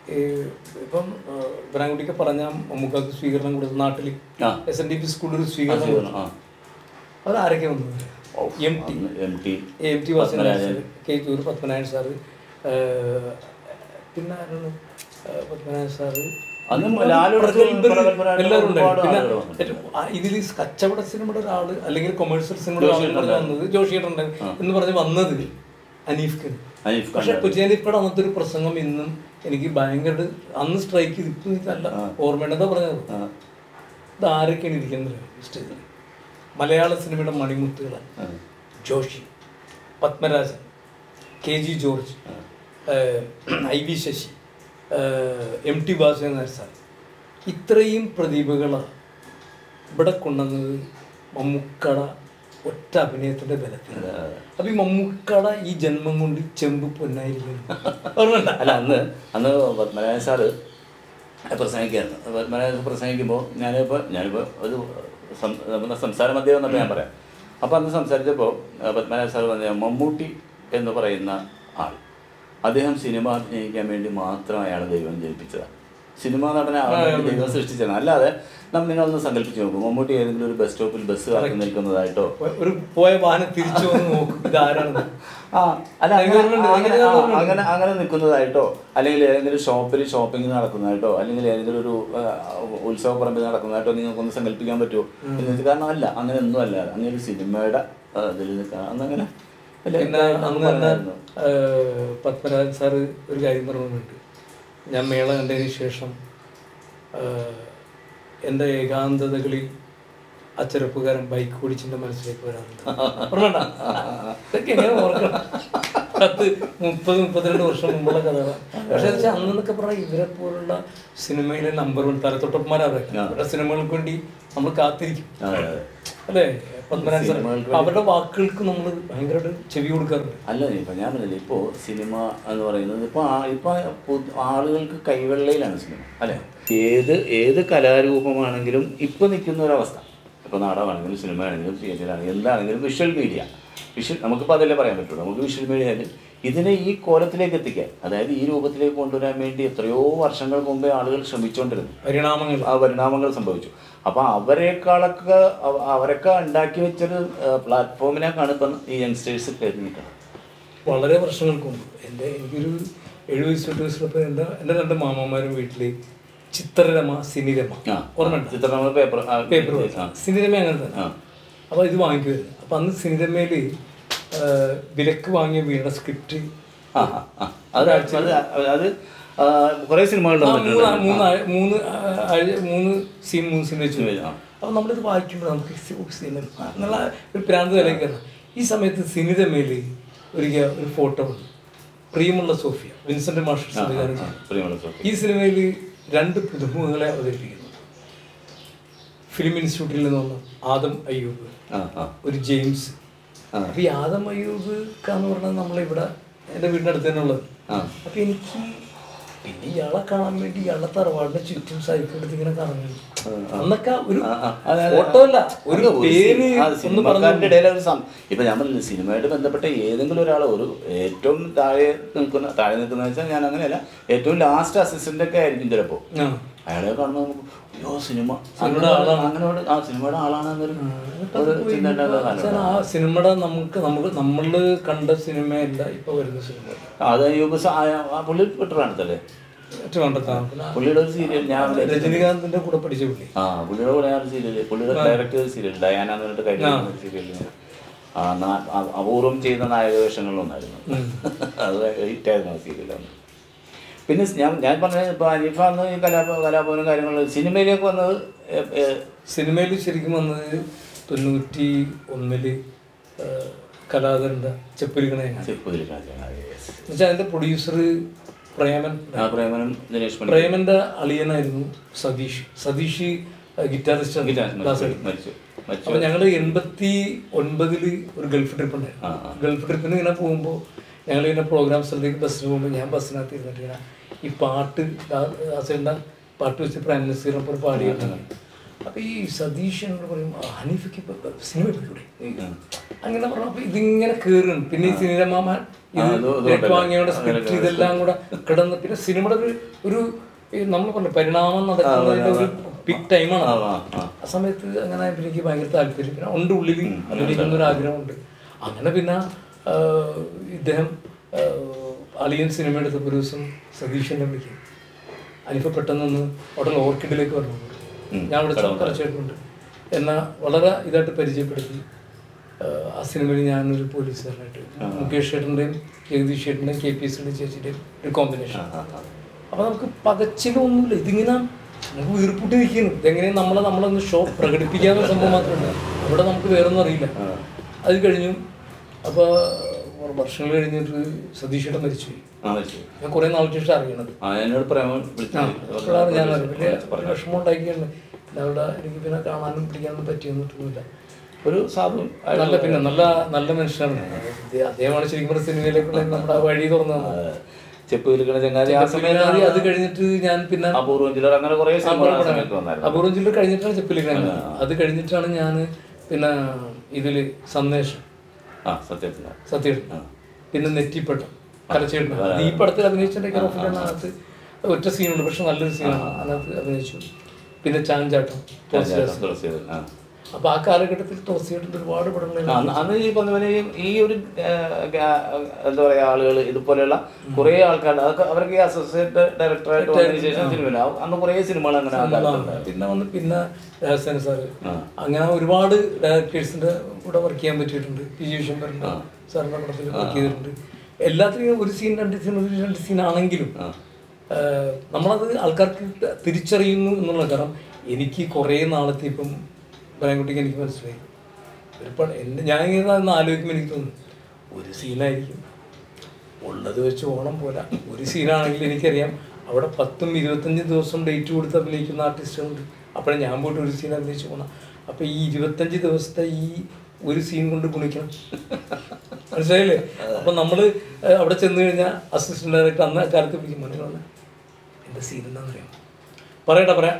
[SPEAKER 3] ഇപ്പം ഇബ്രാൻകുട്ടിക്ക് പറഞ്ഞ മമ്മൂക്കാക്ക് സ്വീകരണം കൊടുത്ത നാട്ടിൽ
[SPEAKER 2] ആ.
[SPEAKER 3] എസ് എൻ ഡി പി സ്കൂളിൽ ഒരു സ്വീകരണം
[SPEAKER 2] സ്വീകരണം,
[SPEAKER 3] കൊടുത്തു.
[SPEAKER 2] ആ.
[SPEAKER 3] അവരാരൊക്കെ വന്നത് എം ടി
[SPEAKER 2] അന്ന് M T
[SPEAKER 3] M T Vasanathan sir K ചൂർ പത്മനാഭൻ സാറ് ഏഹ്, പിന്നെ ആരാണ്? ഏഹ്, പത്മനാഭൻ സാറ്
[SPEAKER 2] അന്ന് ലാലൂടെ
[SPEAKER 3] പ്രഗത്ഭര്
[SPEAKER 2] പ്രഗത്ഭരായിട്ടുള്ള
[SPEAKER 3] എല്ലാവരും
[SPEAKER 2] ഒരുപാട്
[SPEAKER 3] ഉണ്ടായിരുന്നു. പിന്നെ
[SPEAKER 2] ആളുകൾ വന്നിട്ടുണ്ട്.
[SPEAKER 3] ഏറ്റവും ആ ഇതിൽ കച്ചവട സിനിമയുടെ ഒരാള് അല്ലെങ്കിൽ കൊമേഴ്സ്യൽ സിനിമയുടെ ആള് പറഞ്ഞ് വന്നത് ജോഷിയേട്ടൻ എന്ന് പറഞ്ഞ് വന്നത് അനീഫ് ഖാൻ
[SPEAKER 2] അനീഫ് ഖാൻ
[SPEAKER 3] പക്ഷെ കൊച്ചി അനീഫ് ഖാൻ അന്നത്തെ ഒരു പ്രസംഗം ഇന്നും എനിക്ക് ഭയങ്കര അന്ന് സ്ട്രൈക്ക് ചെയ്ത് ഇപ്പം എനിക്ക് നല്ല ഓർമ്മയുണ്ടെന്നാ പറഞ്ഞത്
[SPEAKER 2] ആ.
[SPEAKER 3] ഇത് ആരൊക്കെയാണ് ഇരിക്കുന്നത് സ്റ്റേജിൽ മലയാള സിനിമയുടെ മണിമുത്തുകളാണ് ജോഷി പത്മരാജൻ കെ ജി ജോർജ് ഏഹ്, ഐ വി ശശി ഏഹ്, എം ടി വാസുദേവൻ സാർ ഇത്രയും പ്രതിഭകളാണ് ഇവിടെ കൊണ്ടുവന്നത് മമ്മൂക്കട ഒറ്റ അഭിനയത്തിന്റെ ബലത്തിലാണ് അപ്പൊ ഈ മമ്മൂക്കട ഈ ജന്മം കൊണ്ട് ചെമ്പ് പൊന്നായിരിക്കുന്നു ഓർമ്മയുണ്ടോ?
[SPEAKER 2] അല്ല അന്ന് അന്ന് പത്മനാഭൻ സാറ് പ്രസംഗിക്കായിരുന്നു പത്മനാഭൻ സാർ പ്രസംഗിക്കുമ്പോൾ ഞാനിപ്പോൾ ഞാനിപ്പോൾ ഒരു സം- നമ്മുടെ സംസാര മധ്യം വന്നപ്പോൾ ഞാൻ പറയാം അപ്പോൾ അന്ന് സംസാരിച്ചപ്പോൾ പത്മനാഭൻ സാർ പറഞ്ഞ മമ്മൂട്ടി എന്ന് പറയുന്ന ആൾ അദ്ദേഹം സിനിമ അഭിനയിക്കാൻ വേണ്ടി മാത്രം അയാൾ ദൈവം ജനിപ്പിച്ചതാണ് സിനിമാ നടനാവാൻ വേണ്ടി ദൈവം സൃഷ്ടിച്ചതാണ് അല്ലാതെ നമ്മൾ നിങ്ങളൊന്ന് സങ്കല്പിച്ച് നോക്കും മമ്മൂട്ടി ഏതെങ്കിലും ഒരു ബസ് സ്റ്റോപ്പിൽ ബസ് കാത്തു നിൽക്കുന്നതായിട്ടോ
[SPEAKER 3] ഒരു പോയ വാഹനം തിരിച്ചു വന്ന് നോക്കും ഇതാരാണെന്ന്
[SPEAKER 2] ആ അല്ല
[SPEAKER 3] എനിക്ക്
[SPEAKER 2] അങ്ങനെ
[SPEAKER 3] ഓർമ്മയുണ്ട്,
[SPEAKER 2] അങ്ങനെ
[SPEAKER 3] എനിക്ക്
[SPEAKER 2] ആ,
[SPEAKER 3] ഓർമ്മയുണ്ട്.
[SPEAKER 2] അങ്ങനെ അങ്ങനെ നിൽക്കുന്നതായിട്ടോ അല്ലെങ്കിൽ ഏതെങ്കിലും ഷോപ്പിൽ ഷോപ്പിംഗ് നടക്കുന്നതായിട്ടോ അല്ലെങ്കിൽ ഏതെങ്കിലും ഒരു ആ, ഉത്സവ പറമ്പിൽ നടക്കുന്നതായിട്ടോ നിങ്ങൾക്കൊന്ന് സങ്കല്പിക്കാൻ പറ്റുമോ എന്ന് വെച്ചാൽ കാരണം അല്ല അങ്ങനെ ഒന്നും അല്ല അങ്ങനെ ഒരു സിനിമയുടെ ആ, ഇതിൽ നിൽക്കുക അന്നങ്ങനെ വലിയ
[SPEAKER 3] പിന്നെ
[SPEAKER 2] ഇതായിട്ട്
[SPEAKER 3] അന്ന് തന്നെ
[SPEAKER 2] പറയാമായിരുന്നു.
[SPEAKER 3] ഏഹ്, പത്മരാജൻ സാറ് ഒരു കാര്യം പറഞ്ഞിട്ടുണ്ട് ഞാൻ മേള കണ്ടതിന് ശേഷം ഏഹ്, എൻ്റെ ഏകാന്തതകളിൽ ആ ചെറുപ്പക്കാരൻ ബൈക്ക് ഓടിച്ചിൻ്റെ മനസ്സിലേക്ക് വരാറുണ്ട് ഓർമ്മയുണ്ടോ? ഇതൊക്കെ എങ്ങനെ ഓർക്കണം പത്ത് മുപ്പത് മുപ്പത്തിരണ്ട് വർഷം മുമ്പുള്ള കഥകളാണ് പക്ഷെ എന്ന് വെച്ചാൽ അന്നൊക്കെ പറഞ്ഞാൽ ഇവരെ പോലുള്ള സിനിമയിലെ നമ്പർ വൺ തലത്തൊട്ടന്മാരാണ് അവരുടെ സിനിമകൾക്ക് വേണ്ടി നമ്മൾ കാത്തിരിക്കും
[SPEAKER 2] അതെ, അതെ.
[SPEAKER 3] അല്ലേ പത്മനാഭൻ സാർ
[SPEAKER 2] സിനിമകൾക്ക്
[SPEAKER 3] അവരുടെ വാക്കുകൾക്ക് നമ്മൾ ഭയങ്കരമായിട്ട് ചെവി കൊടുക്കാറുണ്ട്
[SPEAKER 2] അല്ല ഇപ്പം ഞാൻ പറഞ്ഞില്ലേ ഇപ്പോൾ സിനിമ എന്ന് പറയുന്നത് ഇപ്പോൾ ഇപ്പോൾ ആളുകൾക്ക് കൈവെള്ളയിലാണ് സിനിമ അല്ലേ ഏത് ഏത് കലാരൂപമാണെങ്കിലും ഇപ്പോൾ നിൽക്കുന്ന ഒരവസ്ഥ ഇപ്പോൾ നാടകമാണെങ്കിലും സിനിമ ആണെങ്കിലും തിയേറ്ററാണെങ്കിലും എന്താണെങ്കിലും വിഷ്വൽ മീഡിയ വിഷ്വൽ നമുക്കിപ്പോൾ അതല്ലേ പറയാൻ പറ്റുള്ളൂ നമുക്ക് വിഷ്വൽ മീഡിയയിൽ ഇതിനെ ഈ കോലത്തിലേക്ക് എത്തിക്കാൻ അതായത് ഈ രൂപത്തിലേക്ക് കൊണ്ടുവരാൻ വേണ്ടി എത്രയോ വർഷങ്ങൾക്ക് മുമ്പേ ആളുകൾ ശ്രമിച്ചുകൊണ്ടിരുന്നു
[SPEAKER 3] പരിണാമങ്ങൾ
[SPEAKER 2] ആ പരിണാമങ്ങൾ സംഭവിച്ചു അപ്പോൾ അവരെക്കാളൊക്കെ അവ- അവരൊക്കെ ഉണ്ടാക്കി വെച്ചൊരു പ്ലാറ്റ്ഫോമിനേക്കാണ് ഇപ്പം ഈ യങ്സ്റ്റേഴ്സ് കയറി നിൽക്കുന്നത്
[SPEAKER 3] വളരെ വർഷങ്ങൾക്ക് മുമ്പ് എൻ്റെ എനിക്കൊരു എഴുപത് വയസ്സ് എട്ട് വയസ്സുള്ളപ്പോൾ എൻ്റെ എൻ്റെ രണ്ട് മാമന്മാരും വീട്ടിൽ ചിത്രരമ സിനിരമ
[SPEAKER 2] ആ
[SPEAKER 3] ഓർമ്മയുണ്ട്
[SPEAKER 2] ചിത്രങ്ങൾ പേപ്പർ
[SPEAKER 3] പേപ്പർ
[SPEAKER 2] ആ
[SPEAKER 3] സിനിരമ അങ്ങനെ തന്നെ
[SPEAKER 2] ആ.
[SPEAKER 3] അപ്പോൾ ഇത് വാങ്ങിക്കുമായിരുന്നു അപ്പം അന്ന് സിനിരമയിൽ വിലക്ക് വാങ്ങിയ വീണ സ്ക്രിപ്റ്റ്
[SPEAKER 2] ആ ആ, ആ. അത് അത് അത് ആ, കുറേ സിനിമകളിൽ
[SPEAKER 3] ആ,
[SPEAKER 2] വന്നിട്ടുണ്ട്.
[SPEAKER 3] മൂന്ന് ആ- മൂന്ന് ആഴ്- മൂന്ന് ആ- ആഴ്- മൂന്ന് സീൻ മൂന്ന് സീൻ വെച്ച്
[SPEAKER 2] ആ.
[SPEAKER 3] അപ്പോൾ നമ്മളിത് വായിക്കുമ്പോൾ നമുക്ക് സി- ഓ, സിനിമ എന്നുള്ള ഒരു പ്രാന്ത് വിലക്കാണ് ഈ സമയത്ത് സിനിതമേൽ ഒരു ഒരു ഫോട്ടോ ഉണ്ട് പ്രിയമുള്ള സോഫിയ വിൻസെന്റ് മാഷ് സംവിധാനം ചെയ്തു
[SPEAKER 2] പ്രിയമുള്ള സുഹൃത്ത്.
[SPEAKER 3] ഈ സിനിമയിൽ രണ്ട് പുതുമുഖങ്ങളെ അവതരിപ്പിക്കുന്നു ഫിലിം ഇൻസ്റ്റിറ്റ്യൂട്ടിൽ നിന്നുള്ള ആദം അയ്യൂബ്
[SPEAKER 2] ആ ആ
[SPEAKER 3] ഒരു ജെയിംസ്
[SPEAKER 2] ആ.
[SPEAKER 3] അപ്പൊ ഈ ആദം അയ്യൂബ് എന്ന് പറഞ്ഞാൽ നമ്മളിവിടെ എൻ്റെ വീടിൻ്റെ അടുത്ത് തന്നെ ഉള്ളത്
[SPEAKER 2] ആ.
[SPEAKER 3] അപ്പൊ എനിക്ക് പിന്നെ ഇയാളെ കാണാൻ വേണ്ടി ഇയാളുടെ തറവാടിന്റെ ചുറ്റും സൈക്കിൾ എടുത്ത് ഇങ്ങനെ കറങ്ങുന്നു അന്നൊക്കെ ഒരു
[SPEAKER 2] ആ, ആ, അതെ, അതെ.
[SPEAKER 3] ഫോട്ടോ അല്ല ഒരു
[SPEAKER 2] അല്ല,
[SPEAKER 3] പേര്
[SPEAKER 2] സി- ആ,
[SPEAKER 3] ഒന്ന്
[SPEAKER 2] സിനിമക്കാരുടെ
[SPEAKER 3] പറഞ്ഞു
[SPEAKER 2] ഇടയിൽ ഒരു സം- ഇപ്പൊ ഞാൻ പറഞ്ഞില്ല സിനിമയായിട്ട് ബന്ധപ്പെട്ട ഏതെങ്കിലും ഒരാൾ ഒരു ഏറ്റവും താഴെ നിൽക്കുന്ന താഴെ നിൽക്കുന്ന വെച്ചാൽ ഞാൻ അങ്ങനെയല്ല ഏറ്റവും ലാസ്റ്റ് അസിസ്റ്റന്റ് ഒക്കെ ആയിരിക്കും ചിലപ്പോ
[SPEAKER 3] ആ.
[SPEAKER 2] അയാളെ കാണുമ്പോൾ നമുക്ക് അയ്യോ സിനിമ
[SPEAKER 3] സിനിമയുടെ ആളാണ്.
[SPEAKER 2] അങ്ങനെ ഒരു- ആ സിനിമയുടെ ആളാണ് എന്നൊരു
[SPEAKER 3] എന്നിട്ട്
[SPEAKER 2] ഒരു
[SPEAKER 3] അത് പോയി
[SPEAKER 2] ചിന്ത ഉണ്ടാകുന്ന
[SPEAKER 3] വെച്ചാൽ
[SPEAKER 2] കാലം
[SPEAKER 3] ആ സിനിമയുടെ നമുക്ക് നമുക്ക് നമ്മള് കണ്ട സിനിമയല്ല ഇപ്പൊ വരുന്ന സിനിമ
[SPEAKER 2] അത് അയ്യൂബ് സ- ആ- ആ പുള്ളി വിട്ടറാണല്ലേ
[SPEAKER 3] ഏറ്റവും കണ്ടെത്താം പിന്നെ
[SPEAKER 2] പുള്ളിയുടെ ഒരു സീരിയൽ ഞാൻ
[SPEAKER 3] രജനികാന്തിന്റെ കൂടെ പഠിച്ച പുള്ളി
[SPEAKER 2] ആ പുള്ളിയുടെ കൂടെ ഞാൻ സീരിയൽ പുള്ളിയുടെ ഡയറക്ടർ സീരിയൽ ഡയാന എന്ന് പറഞ്ഞിട്ട് കഴിഞ്ഞ സീരിയലിൽ ആ നാ- അ- അപൂർവം ചെയ്യുന്ന നായക വേഷങ്ങളിലൊന്നായിരുന്നു അത് ഹിറ്റായിരുന്നു ആ സീരിയലാണ് പിന്നെ സ് ഞാൻ ഞാൻ പറഞ്ഞ ഇപ്പോൾ അനീഫ അന്ന് ഈ കലാപ കലാഭവനും കാര്യങ്ങളും സിനിമയിലേക്ക് വന്നത് എ- എ-
[SPEAKER 3] സിനിമയിൽ ശരിക്കും വന്നത് തൊണ്ണൂറ്റി ഒന്നില് ആ, കലാധരന്റെ ചെപ്പലിക്കണയാണ്
[SPEAKER 2] ചെപ്പുതിരി രാജാണ്. Yes.
[SPEAKER 3] എന്നുവെച്ചാൽ അതിന്റെ പ്രൊഡ്യൂസർ പ്രേമൻ
[SPEAKER 2] ആ പ്രേമനും ദിനേശ് മണി
[SPEAKER 3] പ്രേമന്റെ അളിയനായിരുന്നു സതീഷ് സതീഷ് ഗിറ്റാറിസ്റ്റ്
[SPEAKER 2] ഗിറ്റാർ മരിച്ചു മരിച്ചു മരിച്ചു
[SPEAKER 3] അപ്പൊ ഞങ്ങള് എൺപത്തി ഒൻപതില് ഒരു ഗൾഫ് ട്രിപ്പ്
[SPEAKER 2] ആ,
[SPEAKER 3] ഉണ്ടായിരുന്നു ഗൾഫ് ട്രിപ്പിന് ഇങ്ങനെ പോകുമ്പോൾ ഞങ്ങൾ ഇങ്ങനെ പ്രോഗ്രാം സ്ഥലത്തേക്ക് ബസ്സിന് പോകുമ്പോൾ ഞാൻ ബസ്സിനകത്ത് ഇരുന്നിട്ട് ഇങ്ങനെ ഈ പാട്ട് ദാസേണ്ട പാട്ട് വെച്ച് പ്രൈം മിനിസ്റ്ററിനൊപ്പം പാടിയിട്ടുണ്ട് അപ്പൊ ഈ സതീഷ് എന്നോട് പറയും "ആ, ഹനീഫയ്ക്ക് ഇപ്പൊ സിനിമ എടുക്കൂടെ
[SPEAKER 2] ഉം.
[SPEAKER 3] അങ്ങനെ പറഞ്ഞു അപ്പൊ ഇതിങ്ങനെ കേറുകയാണ് പിന്നെ ഈ സിനിമാമാൻ
[SPEAKER 2] ആ,
[SPEAKER 3] ഇത്
[SPEAKER 2] അത് അത്
[SPEAKER 3] രേഖ വാങ്ങിയോടെ
[SPEAKER 2] അങ്ങനെ
[SPEAKER 3] സ്ക്രിപ്റ്റ് ഇതെല്ലാം കൂടെ കിടന്ന് പിന്നെ സിനിമയുടെ ഒരു ഒരു നമ്മൾ പറഞ്ഞു പരിണാമം നടക്കുന്നതിന്റെ ഒരു പിക് ടൈമാണ്
[SPEAKER 2] ആ, ആ, ആ.
[SPEAKER 3] ആ സമയത്ത് അങ്ങനെ എനിക്ക് ഭയങ്കര താല്പര്യം പിന്നെ ഉണ്ട് ഉള്ളിൽ അഭിനയിക്കുന്ന ഒരു ആഗ്രഹമുണ്ട് അങ്ങനെ പിന്നെ ആ, ഇദ്ദേഹം ആ, അളിയൻ സിനിമ എടുത്തപ്പോൾ ഒരു ദിവസം സതീഷിനെ വിളിക്കും അനിഫ പെട്ടെന്നൊന്ന് ഉടനെ ഓർക്കിഡിലേക്ക് വന്നു ഞാൻ അവിടെ കുറച്ചായിട്ടുണ്ട് എന്നെ വളരെ ഇതായിട്ട് പരിചയപ്പെടുത്തി ആ, ആ സിനിമയിൽ ഞാനൊരു പോലീസുകാരനായിട്ട് മുകേഷ് ചേട്ടൻ്റെയും ജഗദീഷ് ചേട്ടൻ്റെയും കെ പി എസ് ചേച്ചിയുടെയും ഒരു കോമ്പിനേഷൻ അപ്പൊ നമുക്ക് പകച്ചിലൊന്നുമില്ല ഇതിങ്ങനെ നമുക്ക് വീർപ്പുട്ടി നിൽക്കുന്നു ഇതെങ്ങനെ നമ്മളെ നമ്മളൊന്ന് ഷോ പ്രകടിപ്പിക്കാവുന്ന സംഭവം മാത്രമല്ല അവിടെ നമുക്ക് വേറൊന്നും അറിയില്ല അത് കഴിഞ്ഞു അപ്പൊ വർഷങ്ങൾ കഴിഞ്ഞിട്ട് സതീഷേട്ടൻ മരിച്ചുപോയി
[SPEAKER 2] ആ മരിച്ചു
[SPEAKER 3] ഞാൻ കുറെ നാൾക്ക് ശേഷം അറിയണത്
[SPEAKER 2] ആ എന്നോട് പ്രേമൻ വിളിച്ചു
[SPEAKER 3] അപ്പോഴാണ് ഞാൻ അറിയുന്നത്. വലിയ ഒരു വിഷമം ഉണ്ടാക്കിയാണ് പിന്നെ അവിടെ എനിക്ക് പിന്നെ കാണാനും പിടിക്കാനും പറ്റിയൊന്നിട്ടൊന്നുമില്ല
[SPEAKER 2] ഒരു സാധു
[SPEAKER 3] നല്ല പിന്നെ നല്ല നല്ല മനുഷ്യനാണ് ഇത് അദ്ദേഹമാണ് ശരിക്കും പറഞ്ഞ സിനിമയിലേക്കുള്ള നമ്മുടെ ആ വഴി തുറന്നു തന്നത്.
[SPEAKER 2] ചെപ്പ് വിൽക്കണ ചങ്ങാതി ആ സമയത്ത്
[SPEAKER 3] പിന്നെ അത് കഴിഞ്ഞിട്ട് ഞാൻ പിന്നെ
[SPEAKER 2] അപൂർവം ചിലർ അങ്ങനെ കുറെ സിനിമകൾ ആ സമയത്ത് വന്നായിരുന്നു
[SPEAKER 3] അപൂർവം ജില്ല കഴിഞ്ഞിട്ടാണ് ചെപ്പിലിക്കാൻ അത് കഴിഞ്ഞിട്ടാണ് ഞാൻ പിന്നെ ഇതില് സന്ദേശം
[SPEAKER 2] ആ സത്യത്തിന്
[SPEAKER 3] സത്യം പിന്നെ നെറ്റിപ്പട്ടം കലച്ചേട്ടൻ അത് ഈ പടത്തിൽ അഭിനയിച്ചിട്ടുണ്ടെങ്കിൽ അതിനകത്ത് ഒറ്റ സീനുണ്ട് പക്ഷെ നല്ലൊരു സീനാണ് അതിനകത്ത് അഭിനയിച്ചു പിന്നെ ചാഞ്ചാട്ടം തുളസിദാസ്.
[SPEAKER 2] തുളസിയത് ആ
[SPEAKER 3] അപ്പൊ ആ കാലഘട്ടത്തിൽ തുളസിയായിട്ട് ഒരുപാട് പടങ്ങൾ
[SPEAKER 2] അന്ന് അന്ന് ഈ പറഞ്ഞ പോലെ ഈ- ഈ ഒരു ആ, ഗാ- എന്താ പറയാ ആളുകൾ ഇതുപോലെയുള്ള കുറെ ആൾക്കാർ അതൊക്കെ അവർക്ക് ഈ അസോസിയേറ്റ് ഡയറക്ടറായിട്ട് വന്നതിന് ശേഷം സിനിമയില്ല അന്ന് കുറെ സിനിമകൾ അങ്ങനെ ആ കാലത്തുണ്ടായിരുന്നു.
[SPEAKER 3] പിന്നെ വന്ന് പിന്നെ രാജസ്ഥാൻ സാറ് അങ്ങനെ ഒരുപാട് ഡയറക്ടേഴ്സിന്റെ കൂടെ വർക്ക് ചെയ്യാൻ പറ്റിയിട്ടുണ്ട് പി ജി വിശ്വംഭരന്റെ സാറിന്റെ പടത്തിൽ വർക്ക് ചെയ്തിട്ടുണ്ട് എല്ലാത്തിനും ഒരു സീൻ രണ്ട് സീൻ ഒരു രണ്ട് സീൻ ആണെങ്കിലും ആഹ് നമ്മളത് ആൾക്കാർക്ക് തിരിച്ചറിയുന്നു എന്നുള്ള കാരണം എനിക്ക് കുറേ നാളത്തെ ഇപ്പം പറയാൻകുട്ടിക്ക് എനിക്ക് മനസ്സിലായി ഒരു പടം എൻ്റെ ഞാൻ ഇങ്ങനെ ഒന്ന് ആലോചിക്കുമ്പോൾ എനിക്ക് തോന്നുന്നു ഒരു സീനായിരിക്കും ഉള്ളത് വെച്ച് ഓണം പോലെ ഒരു സീനാണെങ്കിൽ എനിക്കറിയാം അവിടെ പത്തും ഇരുപത്തഞ്ച് ദിവസം ഡേറ്റ് കൊടുത്ത് അഭിനയിക്കുന്ന ആർട്ടിസ്റ്റുകളുണ്ട് അപ്പോഴേ ഞാൻ പോയിട്ട് ഒരു സീൻ അഭിനയിച്ച് പോകണം അപ്പോൾ ഈ ഇരുപത്തഞ്ച് ദിവസത്തെ ഈ ഒരു സീൻ കൊണ്ട് ഗുണിക്കണം മനസ്സിലായില്ലേ അപ്പം നമ്മൾ അവിടെ ചെന്ന് കഴിഞ്ഞാൽ അസിസ്റ്റന്റ് ഡയറക്ടർ അന്ന് കാലത്ത് വിളിക്കും മനസ്സിലാണ് എൻ്റെ സീൻ എന്താണെന്ന് അറിയാം പറയട്ടെ പറയാം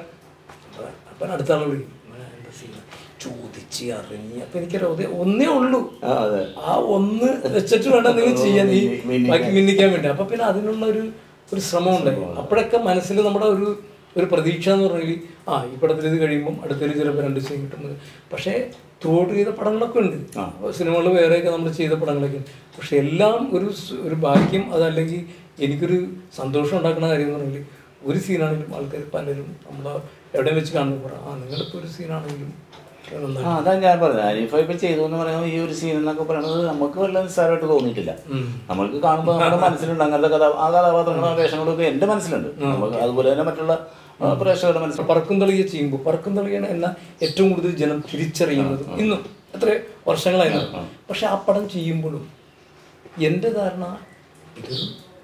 [SPEAKER 3] അപ്പം അടുത്ത ആൾ വിളിക്കും "മോനെ, എൻ്റെ സീൻ ചോദിച്ച് അറിഞ്ഞ് അപ്പം എനിക്കറിയാം ഒന്നേ- ഒന്നേ ഉള്ളൂ
[SPEAKER 2] ആ അതെ
[SPEAKER 3] ആ ഒന്ന് വെച്ചിട്ട് വേണം നിങ്ങൾ ചെയ്യാൻ ഈ
[SPEAKER 2] മിന്നി-
[SPEAKER 3] ബാക്കി മിന്നിക്കാൻ വേണ്ടി അപ്പൊ പിന്നെ അതിനുള്ള ഒരു ഒരു ശ്രമം ഉണ്ടായി അപ്പോഴൊക്കെ മനസ്സിൽ നമ്മുടെ ഒരു ഒരു പ്രതീക്ഷ എന്ന് പറഞ്ഞാൽ ആ ഈ പടത്തിൽ ഇത് കഴിയുമ്പം അടുത്തൊരു ചിലപ്പോൾ രണ്ട് സീൻ കിട്ടുന്നത് പക്ഷേ ത്രൂ ഔട്ട് ചെയ്ത പടങ്ങളൊക്കെ ഉണ്ട് സിനിമകൾ വേറെയൊക്കെ നമ്മൾ ചെയ്ത പടങ്ങളൊക്കെ ഉണ്ട് പക്ഷെ എല്ലാം ഒരു സ്- ഒരു ഭാഗ്യം അതല്ലെങ്കിൽ എനിക്കൊരു സന്തോഷം ഉണ്ടാക്കുന്ന കാര്യം എന്ന് പറഞ്ഞാൽ ഒരു സീനാണെങ്കിലും ആൾക്കാർ പലരും നമ്മൾ എവിടെ വെച്ച് കാണുമ്പോൾ പറയാം ആ നിങ്ങളിപ്പോൾ ഒരു സീനാണെങ്കിലും നന്നായി
[SPEAKER 2] ആ അതാ ഞാൻ പറഞ്ഞത് അനീഫ ഇപ്പൊ ചെയ്തു എന്ന് പറയുമ്പോൾ ഈ ഒരു സീൻ എന്നൊക്കെ പറയുന്നത് നമുക്ക് വല്ല നിസ്സാരമായിട്ട് തോന്നിയിട്ടില്ല നമ്മൾക്ക് കാണുമ്പോൾ നമ്മുടെ മനസ്സിലുണ്ട് അങ്ങനത്തെ കഥ ആ കഥാപാത്രങ്ങളും വേഷങ്ങളൊക്കെ എന്റെ മനസ്സിലുണ്ട് നമുക്ക് അതുപോലെ തന്നെ മറ്റുള്ള ആ, പ്രേക്ഷകരുടെ മനസ്സിൽ
[SPEAKER 3] പറക്കും തളിക ചെയ്യുമ്പോൾ പറക്കും തളികയാണ് എന്ന ഏറ്റവും കൂടുതൽ ജനം തിരിച്ചറിയുന്നത് ഇന്നും എത്ര വർഷങ്ങളായി പക്ഷെ ആ പടം ചെയ്യുമ്പോഴും എൻ്റെ ധാരണ ഇതൊരു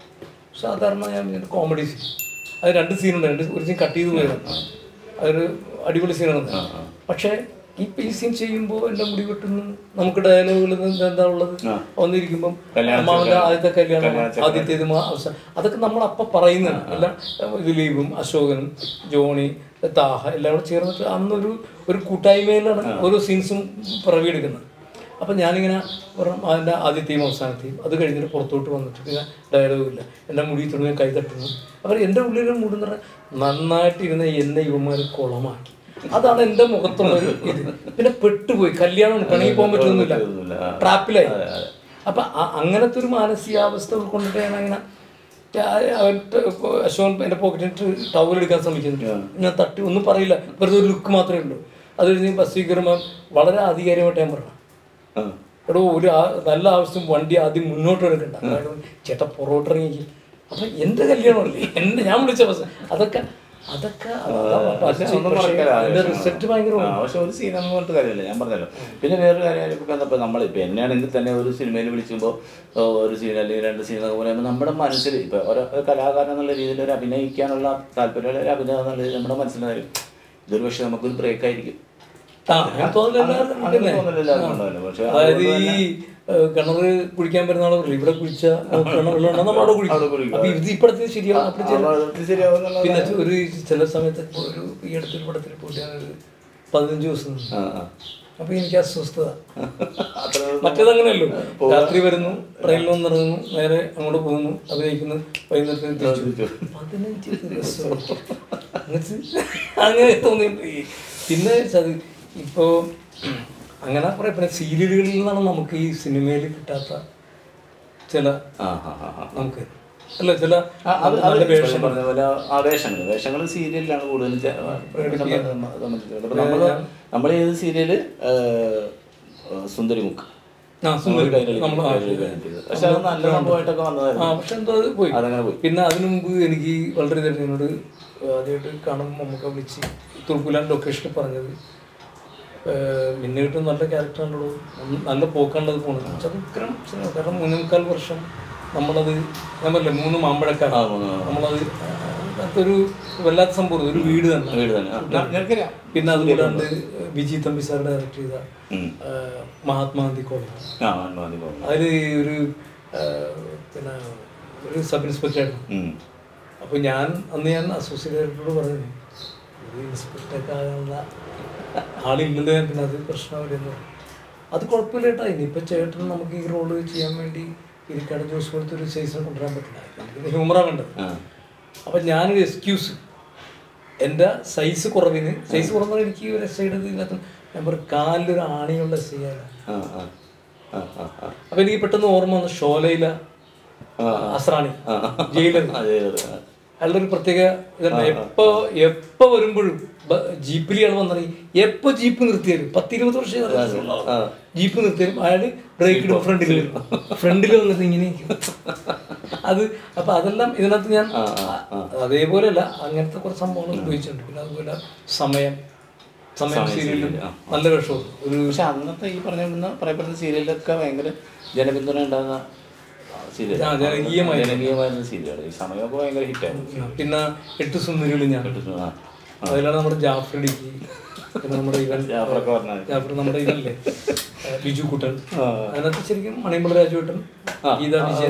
[SPEAKER 3] സാധാരണ ഞാൻ കോമഡി സീൻ അത് രണ്ട് സീനുണ്ട് രണ്ട് ഒരു സീൻ കട്ട് ചെയ്ത് പോയതാണ് അതൊരു അടിപൊളി സീനാണ് പക്ഷേ ഇപ്പം ഈ സീൻ ചെയ്യുമ്പോൾ എൻ്റെ മുടി വെട്ടുന്നു നമുക്ക് ഡയലോഗുകൾ എന്താ ഉള്ളത് വന്നിരിക്കുമ്പം അമ്മാവൻ്റെ ആദ്യത്തെ കല്യാണം ആദ്യത്തേത് മാ- അവസാനം അതൊക്കെ നമ്മൾ അപ്പം പറയുന്നതാണ് എല്ലാം ദിലീപും അശോകനും ജോണി താഹ എല്ലാം കൂടെ ചേർന്നിട്ട് അന്നൊരു ഒരു കൂട്ടായ്മയിലാണ് ഓരോ സീൻസും പിറവിയെടുക്കുന്നത് അപ്പം ഞാനിങ്ങനെ പറഞ്ഞു അതിൻ്റെ ആദ്യത്തെയും അവസാനത്തെയും അത് കഴിഞ്ഞിട്ട് പുറത്തോട്ട് വന്നിട്ട് പിന്നെ ഡയലോഗില്ല എൻ്റെ മുടി തുടങ്ങി കൈ തട്ടുന്നു അവർ എൻ്റെ ഉള്ളിലെ മുടി എന്ന് പറഞ്ഞാൽ നന്നായിട്ടിരുന്ന എന്നെ ഇവന്മാർ കുളമാക്കി അതാണ് എൻ്റെ മുഖത്തുള്ള ഒരു ഇത് പിന്നെ പെട്ടുപോയി കല്യാണം പിണങ്ങി പോകാൻ പറ്റുന്നില്ല ട്രാപ്പിലായി അപ്പൊ അ- അങ്ങനത്തെ ഒരു മാനസികാവസ്ഥ ഉൾക്കൊണ്ടിട്ട് ഞാൻ അങ്ങനെ അവൻ അശോകൻ എൻ്റെ പോക്കറ്റിൽ ടവൽ എടുക്കാൻ ശ്രമിക്കുന്നുണ്ട് ഞാൻ തട്ടി ഒന്നും പറയില്ല വെറുതെ ഒരു ലുക്ക് മാത്രമേ ഉള്ളൂ അത് കഴിഞ്ഞ് ബസ്സിൽ കയറുമ്പോൾ വളരെ ആധികാരികമായിട്ട് ഞാൻ പറഞ്ഞു എടോ ഒരു ആ- നല്ല ആവശ്യം വണ്ടി ആദ്യം മുന്നോട്ട് എടുക്കണ്ട കാരണം ചേട്ടാ പുറകോട്ട് ഇറങ്ങി അപ്പം എൻ്റെ കല്യാണമല്ലേ എൻ്റെ ഞാൻ വിളിച്ച ബസ് അതൊക്കെ അതൊക്കെ അതാ പക്ഷേ അതിന്റെ റിസൾട്ട് ഭയങ്കര
[SPEAKER 2] ആ, പക്ഷെ ഒരു സീനൊന്നും പറഞ്ഞിട്ട് കാര്യമില്ല ഞാൻ പറഞ്ഞല്ലോ പിന്നെ വേറൊരു കാര്യം ഇപ്പം എന്താ നമ്മൾ ഇപ്പം എന്നെയാണെങ്കിൽ തന്നെ ഒരു സിനിമയിൽ വിളിക്കുമ്പോൾ ഒരു സീൻ അല്ലെങ്കിൽ രണ്ട് സീൻ എന്നൊക്കെ പറയുമ്പോൾ നമ്മുടെ മനസ്സിൽ ഇപ്പം ഒരു ഒരു കലാകാരൻ എന്നുള്ള രീതിയിൽ ഒരു അഭിനയിക്കാനുള്ള താല്പര്യമുള്ള ഒരു അഭിനയം എന്നുള്ള രീതിയിൽ നമ്മുടെ മനസ്സിൽ വരും ഇതൊരു പക്ഷേ നമുക്കൊരു ബ്രേക്ക് ആയിരിക്കും
[SPEAKER 3] ആ, അങ്ങനെ തോന്നല് എല്ലാവർക്കും
[SPEAKER 2] അങ്ങനെ
[SPEAKER 3] ഉണ്ടല്ലേ?
[SPEAKER 2] തോന്നല് എല്ലാവർക്കും ഉണ്ടാവില്ല. പക്ഷേ
[SPEAKER 3] അതായത് ഈ ഏഹ്, കിണറ് കുഴിക്കാൻ വരുന്ന ആളുകൾ ഇവിടെ കുഴിച്ച കിണറുകളുണ്ടോ നമ്മൾ അവിടെ കുഴിക്കും
[SPEAKER 2] കുഴിക്കും.
[SPEAKER 3] അപ്പൊ ഇത് ഇപ്പഴത്തെ ശരിയാവും അപ്പോൾ ചില-
[SPEAKER 2] അത് ശരിയാവുന്നുള്ള
[SPEAKER 3] പിന്നെ ഒരു ചില സമയത്ത് ഇപ്പൊ ഒരു ഈ അടുത്തൊരു പടത്തിൽ പോയിട്ട് ഞാനൊരു പതിനഞ്ച് ദിവസം നിന്നു.
[SPEAKER 2] ആ ആ
[SPEAKER 3] അപ്പൊ എനിക്ക് അസ്വസ്ഥത
[SPEAKER 2] അത്ര
[SPEAKER 3] മറ്റേതങ്ങനെയല്ലോ രാത്രി വരുന്നു ട്രെയിനിൽ വന്നിറങ്ങുന്നു നേരെ അങ്ങോട്ട് പോകുന്നു അഭിനയിക്കുന്നു വൈകുന്നേരത്തിന് തിരിച്ചു പതിനഞ്ച് ദിവസം എന്നിട്ട് അങ്ങനെ തോന്നിയിട്ടുണ്ട് ഈ- പിന്നെ ചത് ഇപ്പോ അങ്ങനെ കുറെ പിന്നെ സീരിയലുകളിൽ നിന്നാണ് നമുക്ക് ഈ സിനിമയിൽ കിട്ടാത്ത ചില
[SPEAKER 2] ആ ആ ആ ആ
[SPEAKER 3] നമുക്ക് അല്ല ചില
[SPEAKER 2] ആ, അത് അത്
[SPEAKER 3] നല്ല
[SPEAKER 2] ഈ
[SPEAKER 3] വേഷം
[SPEAKER 2] പറഞ്ഞ പോലെ ആ വേഷങ്ങൾ വേഷങ്ങൾ സീരിയലിലാണ് കൂടുതലും ചെ- സംബന്ധിച്ചിടത്തോളം അപ്പൊ നമ്മള് നമ്മൾ ഏത് സീരിയല് സുന്ദരിമുക്ക്
[SPEAKER 3] ആ സുന്ദരി
[SPEAKER 2] കൈരളി-
[SPEAKER 3] നമ്മൾ ആ,
[SPEAKER 2] കൈരളി കാണിച്ചത്. പക്ഷെ അത് നല്ല സംഭവമായിട്ടൊക്കെ
[SPEAKER 3] ആ
[SPEAKER 2] വന്നതായിരുന്നു
[SPEAKER 3] പക്ഷെ എന്തോ അത് പോയി
[SPEAKER 2] അതങ്ങനെ പോയി
[SPEAKER 3] പിന്നെ അതിനു മുമ്പ് എനിക്ക് വളരെ ഇതായിട്ട് എന്നോട് ആദ്യമായിട്ട് കാണുമ്പോൾ നമുക്ക് വിളിച്ച് തുർക്കുലാൻ ലൊക്കേഷനിൽ പറഞ്ഞത് പിന്നെ കിട്ടും നല്ല ക്യാരക്ടറാണല്ലോ നല്ല പോക്കാണത് പോണത് പക്ഷെ അത് ഉഗ്രം സിനിമ. കാരണം മൂന്നേ മുക്കാൽ വർഷം നമ്മളത് ഞാൻ പറഞ്ഞില്ലേ മൂന്ന് മാമ്പഴക്കാർ
[SPEAKER 2] ആ, മൂന്ന്
[SPEAKER 3] നമ്മളത് അതൊരു വല്ലാത്ത സംഭവം ഒരു വീട് തന്നെ
[SPEAKER 2] വീട് തന്നെ ആ, ഞാൻ- എനിക്കറിയാം
[SPEAKER 3] പിന്നെ അതുകൂടാണ്ട് വിജി തമ്പി സാർ ഡയറക്ട് ചെയ്ത
[SPEAKER 2] ഉം.
[SPEAKER 3] ആ, മഹാത്മാഗാന്ധി കോളേജ്
[SPEAKER 2] ആ മതി പോകുന്നു
[SPEAKER 3] അതിൽ ഒരു ആ, പിന്നെ ഒരു സബ് ഇൻസ്പെക്ടർ ആയിരുന്നു
[SPEAKER 2] ഉം.
[SPEAKER 3] അപ്പോൾ ഞാൻ അന്ന് ഞാൻ അസോസിയേറ്റ് ഡയറക്ടറോട് പറഞ്ഞു ഒരു ഇൻസ്പെക്ടറൊക്കെ ആകാനുള്ള ആളില്ലല്ലോ ഞാൻ പിന്നെ അത് പ്രശ്നമില്ലെന്ന് പറഞ്ഞു അത് കുഴപ്പമില്ല ചേട്ടാ ഇനിയിപ്പോൾ ചേട്ടൻ നമുക്ക് ഈ റോള് ചെയ്യാൻ വേണ്ടി ഇരിക്കാട് ജോസ് പോലത്തെ ഒരു സൈസിനെ കൊണ്ടുവരാൻ പറ്റില്ല നമുക്ക് ഹ്യൂമറാണ് വേണ്ടത്
[SPEAKER 2] ആ.
[SPEAKER 3] അപ്പം ഞാനൊരു എക്സ്ക്യൂസ് എൻ്റെ സൈസ് കുറവിന് സൈസ് കുറഞ്ഞാൽ എനിക്ക് ഒരു എസ് ഐയുടെ ഇതിനകത്ത് ഞാൻ പറയും കാലിലൊരു ആണിയുള്ള എസ് ഐ ആണ്
[SPEAKER 2] ആ, ആ. ആ, ആ, ആ.
[SPEAKER 3] അപ്പം എനിക്ക് പെട്ടെന്ന് ഓർമ്മ വന്നു ഷോലയില
[SPEAKER 2] ആ,
[SPEAKER 3] അസ്രാണി
[SPEAKER 2] ആ.
[SPEAKER 3] ജയിലർ
[SPEAKER 2] ആ, ജയിലർ. ആ.
[SPEAKER 3] അയാളുടെ ഒരു പ്രത്യേക ഇതാണ് എപ്പോ എപ്പോ വരുമ്പോഴും ബ- ജീപ്പിൽ ഇയാൾ വന്നിറങ്ങി എപ്പോ ജീപ്പ് നിർത്തിയാലും പത്തിരുപത് വർഷം
[SPEAKER 2] ആ.
[SPEAKER 3] ജീപ്പ് നിർത്തിയാലും അയാള് ബ്രേക്ക് ഇടും ഫ്രണ്ടിൽ വരും ഫ്രണ്ടിൽ വന്നിട്ട് ഇങ്ങനെ ഇരിക്കും. അത് അപ്പൊ അതെല്ലാം ഇതിനകത്ത് ഞാൻ അതേപോലെ അല്ല അങ്ങനത്തെ കുറച്ച് സംഭവങ്ങൾ ഉപയോഗിച്ചിട്ടുണ്ട് പിന്നെ അതുപോലെ സമയം സമയം സീരിയലിൽ നല്ല വിഷമം ഒരു
[SPEAKER 2] പക്ഷെ അന്നത്തെ ഈ പറഞ്ഞ പറയപ്പെടുന്ന സീരിയലിലൊക്കെ ഭയങ്കര ജനപിന്തുണ ഉണ്ടാകുന്ന സീരിയൽ
[SPEAKER 3] ആ, ജനകീയമായ-
[SPEAKER 2] ജനകീയമായിരുന്ന സീരിയലാണ് ഈ സമയമൊക്കെ ഭയങ്കര ഹിറ്റായിരുന്നു
[SPEAKER 3] പിന്നെ എട്ട് സുന്ദരികൾ ഞാൻ
[SPEAKER 2] ആ.
[SPEAKER 3] അതിലാണ് നമ്മുടെ ജാഫർ ഇടുക്കി പിന്നെ നമ്മുടെ ഇവൻ
[SPEAKER 2] ജാഫറൊക്കെ പറഞ്ഞത്
[SPEAKER 3] ജാഫർ നമ്മുടെ ഇതല്ലേ ഏഹ് ബിജു കുട്ടൻ അതിനകത്ത് ശരിക്കും മണിമ്പള രാജുവേട്ടൻ ഗീതാ വിജയൻ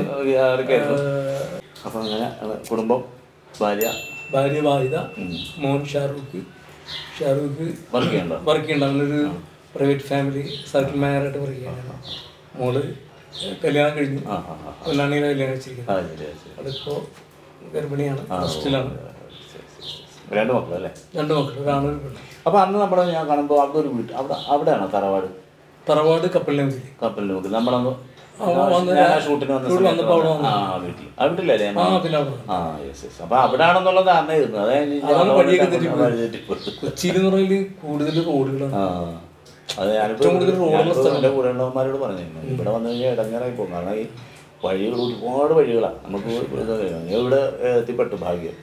[SPEAKER 3] ഏഹ്
[SPEAKER 2] അപ്പൊ അങ്ങനെ ആണ് കുടുംബം ഭാര്യ
[SPEAKER 3] ഭാര്യ വാഹിദ മോൻ ഷാറൂഖ് ഷാറൂഖ്
[SPEAKER 2] വർക്ക് ചെയ്യണ്ടോ
[SPEAKER 3] വർക്ക് ചെയ്യണ്ട അവനൊരു പ്രൈവറ്റ് ഫാമിലി സർക്കിൾ മാനേജറായിട്ട് വർക്ക് ചെയ്യണം മോള് കല്യാണം കഴിഞ്ഞു
[SPEAKER 2] ആ ആ ആ
[SPEAKER 3] പൊന്നാണിയുടെ കല്യാണം വെച്ചിരിക്കുന്നത്
[SPEAKER 2] ആ ശരി ശരി
[SPEAKER 3] അതിപ്പോ ഗർഭിണിയാണ് ഹോസ്റ്റലാണ്
[SPEAKER 2] രണ്ട് മക്കളല്ലേ
[SPEAKER 3] രണ്ട് മക്കൾ ഒരാണ് ഒരു പെണ്ണ്
[SPEAKER 2] അപ്പൊ അന്ന് നമ്മുടെ ഞാൻ കാണുമ്പോൾ അവിടെ ഒരു വീട് അവിടെ അവിടെയാണോ തറവാട്
[SPEAKER 3] തറവാട് കപ്പലിനെ മുന്നിൽ
[SPEAKER 2] കപ്പലിൽ നോക്കി നമ്മളന്ന്
[SPEAKER 3] ആ, വന്ന്
[SPEAKER 2] ഞാൻ ആ ഷൂട്ടിന് വന്ന
[SPEAKER 3] ഷൂട്ട്
[SPEAKER 2] സമയത്ത്
[SPEAKER 3] വന്നപ്പോ അവിടെ
[SPEAKER 2] വന്ന- ആ വീട്ടിൽ ആ വീട്ടിലല്ലേ
[SPEAKER 3] ആ പിന്നെ അവിടെ
[SPEAKER 2] ആ യെസ് യെസ് അപ്പൊ അവിടാണെന്നുള്ള ധാരണയായിരുന്നു അതായത് ഞാൻ
[SPEAKER 3] അതാണ്
[SPEAKER 2] അവിടെ
[SPEAKER 3] വഴിയൊക്കെ
[SPEAKER 2] വന്നിട്ട്
[SPEAKER 3] തെറ്റിപ്പോയി.
[SPEAKER 2] വഴി തെറ്റിപ്പോയി.
[SPEAKER 3] കൊച്ചിയിൽ എന്ന് പറയുന്നത് കൂടുതൽ റോഡുകളാണ്
[SPEAKER 2] ആ അത് ഞാനിപ്പോ
[SPEAKER 3] ഏറ്റവും കൂടുതൽ റോഡുള്ള
[SPEAKER 2] ഞാനിപ്പോ എൻ്റെ കൂടെ ഉള്ളവന്മാരോട് പറഞ്ഞിരുന്നു ഇവിടെ വന്നു കഴിഞ്ഞാൽ ഇടങ്ങേറായി പോകും കാരണം ഈ വഴികൾ ഒരുപാട് വഴികളാണ് നമുക്ക് ഇത് ഞാൻ ഇവിടെ എത്തിപ്പെട്ടു ഭാഗ്യം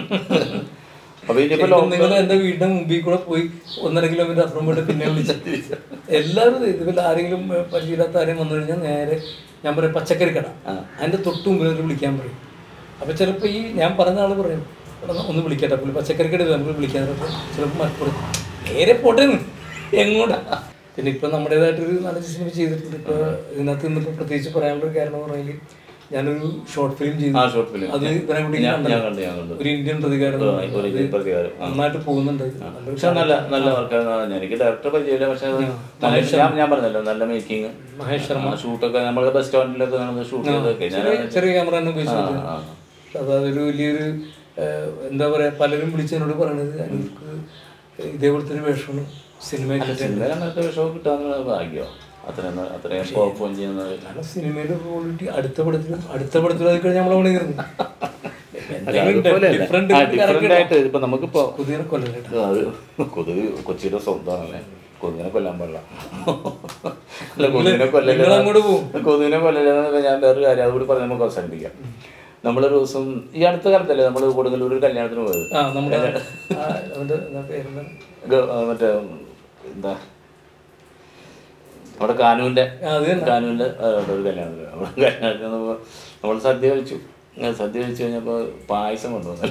[SPEAKER 2] അപ്പൊ ഇനിയിപ്പോ
[SPEAKER 3] നിങ്ങൾ എന്റെ വീടിന്റെ മുമ്പിൽ കൂടെ പോയി ഒന്നര കിലോമീറ്റർ അപ്പുറം പോയിട്ട് പിന്നെ വിളിച്ചു എല്ലാവരും ഇത്. ഇതിൽ ആരെങ്കിലും ഏഹ്, പരിചയമില്ലാത്ത ആരെയും വന്നു കഴിഞ്ഞാൽ നേരെ ഞാൻ പറയും പച്ചക്കറി കട അതിൻ്റെ തൊട്ട് മുമ്പിൽ ഒരു വിളിക്കാൻ പറയും അപ്പോൾ ചിലപ്പോൾ ഈ ഞാൻ പറഞ്ഞ ആൾ പറയും "എടാ, ഒന്ന് വിളിക്കട്ടെ പുള്ളി പച്ചക്കറി കട നമുക്ക് വിളിക്കാൻ ചിലപ്പോൾ ചിലപ്പോൾ മലപ്പുറം നേരെ പോട്ടെ എങ്ങോട്ടാ പിന്നെ ഇപ്പം നമ്മുടേതായിട്ടൊരു നാലഞ്ച് സിനിമ ചെയ്തിട്ടുണ്ട് ഇപ്പോൾ ഇതിനകത്ത് ഇന്നിപ്പോൾ പ്രത്യേകിച്ച് പറയാനുള്ള ഒരു കാരണം എന്ന് പറഞ്ഞാൽ ഞാനൊരു ഷോർട്ട് ഫിലിം ചെയ്തു
[SPEAKER 2] ആ ഷോർട്ട് ഫിലിം
[SPEAKER 3] അത് ഇവരെ കൂടി
[SPEAKER 2] ഞാൻ
[SPEAKER 3] കണ്ടല്ലോ.
[SPEAKER 2] ഞാൻ കണ്ടു ഞാൻ കണ്ടു
[SPEAKER 3] ഒരു ഇന്ത്യൻ പ്രതികാരം എന്ന്
[SPEAKER 2] ആ,
[SPEAKER 3] പറഞ്ഞത്.
[SPEAKER 2] ഒരു ഇന്ത്യൻ പ്രതികാരം, ആ.
[SPEAKER 3] നന്നായിട്ട് പോകുന്നുണ്ട് നല്ലൊരു
[SPEAKER 2] പക്ഷെ നല്ല നല്ല വർക്കാണ് എനിക്ക് ഡയറക്ടർ പരിചയമില്ല പക്ഷെ അത് നല്ല- ഞാൻ ഞാൻ പറഞ്ഞല്ലോ നല്ല മേക്കിംഗ്
[SPEAKER 3] മഹേഷ് ശർമ്മ
[SPEAKER 2] ഷൂട്ടൊക്കെ നമ്മൾ ബസ് സ്റ്റാൻഡിലൊക്കെ നടന്ന് ഷൂട്ട് ചെയ്തൊക്കെ ഞാൻ
[SPEAKER 3] ചെറിയ ചെറിയ ക്യാമറ തന്നെ ഉപയോഗിച്ചു
[SPEAKER 2] ആ.
[SPEAKER 3] പക്ഷെ അത് അതൊരു വലിയൊരു ഏഹ്, എന്താ പറയാ പലരും വിളിച്ചതിനോട് പറയണത് എനിക്ക് ഇതേപോലത്തെ ഒരു വേഷമാണ് സിനിമയിൽ കിട്ടുന്നത്
[SPEAKER 2] സിനിമയിൽ അങ്ങനത്തെ വിഷമം കിട്ടാന്ന് ഭാഗ്യം അത്രയും അത്രയും പെർഫോം ചെയ്യുന്നത്
[SPEAKER 3] കാരണം സിനിമയുടെ ക്വാളിറ്റി അടുത്ത പടത്തിലും അടുത്ത പടത്തിലും അത് കഴിഞ്ഞ് നമ്മളവിടെ കയറുന്നു ഡിഫറെന്റ്
[SPEAKER 2] ഡിഫറെന്റ് ആയിട്ട് ഇപ്പൊ നമുക്കിപ്പോ
[SPEAKER 3] പുതിയ കൊല്ലം
[SPEAKER 2] അത് കൊതുക് കൊച്ചിയുടെ സ്വന്തമാണല്ലേ കൊതുകിനെ കൊല്ലാൻ പാടില്ല അല്ല കൊതുകിനെ കൊല്ലല്ലേ
[SPEAKER 3] നിങ്ങൾ അങ്ങോട്ട് പോവും.
[SPEAKER 2] കൊതുകിനെ കൊല്ലലെന്ന് ഞാൻ വേറൊരു കാര്യം അതുകൂടി പറഞ്ഞ് നമുക്ക് അവസാനിപ്പിക്കാം നമ്മളൊരു ദിവസം ഈ അടുത്ത കാലത്തല്ലേ നമ്മൾ കൊടുങ്ങല്ലൂർ ഒരു കല്യാണത്തിന് പോയത്
[SPEAKER 3] ആ നമ്മുടെ ആ, അവന്റെ എന്താ പേരെന്താ
[SPEAKER 2] ഗ- ആ, മറ്റേ എന്താ അവിടെ കാനൂന്റെ
[SPEAKER 3] ആ, അത് തന്നെ.
[SPEAKER 2] കാനൂന്റെ ആ, അവിടെ ഒരു കല്യാണത്തിന് അവിടെ കല്യാണത്തിന് നമ്മൾ നമ്മൾ സദ്യ കഴിച്ചു അങ്ങനെ സദ്യ കഴിച്ചു കഴിഞ്ഞപ്പോൾ പായസം കൊണ്ടുവന്നു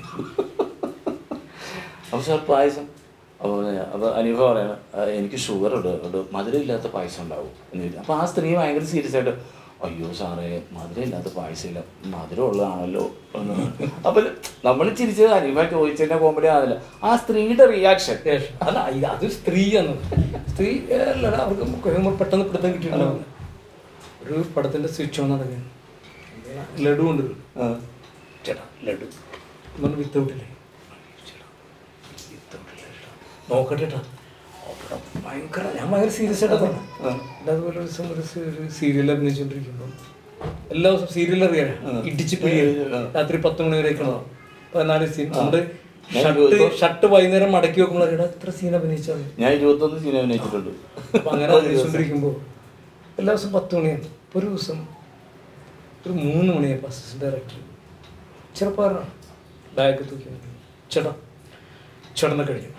[SPEAKER 2] അപ്പോൾ സാർ പായസം അപ്പോൾ അപ്പോൾ അനീഫ പറയണ "ആ, എനിക്ക് ഷുഗർ ഉണ്ട് അതുകൊണ്ട് മധുരം ഇല്ലാത്ത പായസം ഉണ്ടാവും എന്ന് ചോദിച്ചു അപ്പോൾ ആ സ്ത്രീ ഭയങ്കര സീരിയസ് ആയിട്ട് അയ്യോ സാറേ മധുരം ഇല്ലാത്ത പായസം ഇല്ല മധുരം ഉള്ളതാണല്ലോ എന്ന് പറഞ്ഞു. അപ്പോൾ നമ്മൾ ചിരിച്ചത് അനീഫ ചോദിച്ചതിൻ്റെ കോമഡി ആണല്ലോ ആ സ്ത്രീയുടെ റിയാക്ഷൻ
[SPEAKER 3] ശേഷം അല്ല ഇത് അത് സ്ത്രീയാണ് സ്ത്രീ അല്ല അവർക്ക് കഴിയുമ്പോൾ പെട്ടെന്ന് പിടുത്തം കിട്ടിയിട്ടുണ്ടാവില്ല ഒരു പടത്തിന്റെ സ്വിച്ച് ഓൺ നടക്കുകയാണ് ലഡു ഉണ്ട് ചേട്ടാ ലഡു നമ്മൾ വിത്തൗട്ടില്ലേ ചേട്ടാ വിത്തൗട്ടില്ല ചേട്ടാ നോക്കട്ടെ ചേട്ടാ അവിടെ ഭയങ്കര ഞാൻ ഭയങ്കര സീരിയസ് ആയിട്ട് പറഞ്ഞു അതുപോലെ ഒരു ദിവസം ഒരു സീ- ഒരു സീരിയൽ അഭിനയിച്ചുകൊണ്ടിരിക്കുമ്പോൾ എല്ലാ ദിവസവും സീരിയൽ അറിയാം ഇടിച്ച് പിഴിയൽ രാത്രി പത്ത് മണി വരെയൊക്കെ ഉണ്ടാവും പതിനാല് സീൻ നമ്മുടെ ഷർട്ട് ഷർട്ട് വൈകുന്നേരം മടക്കി വെക്കുമ്പോൾ അറിയാം ഇത്ര സീൻ അഭിനയിച്ചാൽ മതി
[SPEAKER 2] ഞാൻ ഇരുപത്തൊന്ന് സിനിമ അഭിനയിച്ചിട്ടുണ്ട്
[SPEAKER 3] അപ്പൊ അങ്ങനെ അഭിനയിച്ചുകൊണ്ടിരിക്കുമ്പോൾ എല്ലാ ദിവസവും പത്ത് മണിയാണ് ഇപ്പൊ ഒരു ദിവസം ഒരു മൂന്ന് മണിയായപ്പോൾ അസിസ്റ്റന്റ് ഡയറക്ടർ ചെറുപ്പക്കാരനാണ് ബാഗ് തൂക്കി നിൽക്കുന്നു. ചേട്ടാ ചേട്ടനെ കഴിഞ്ഞു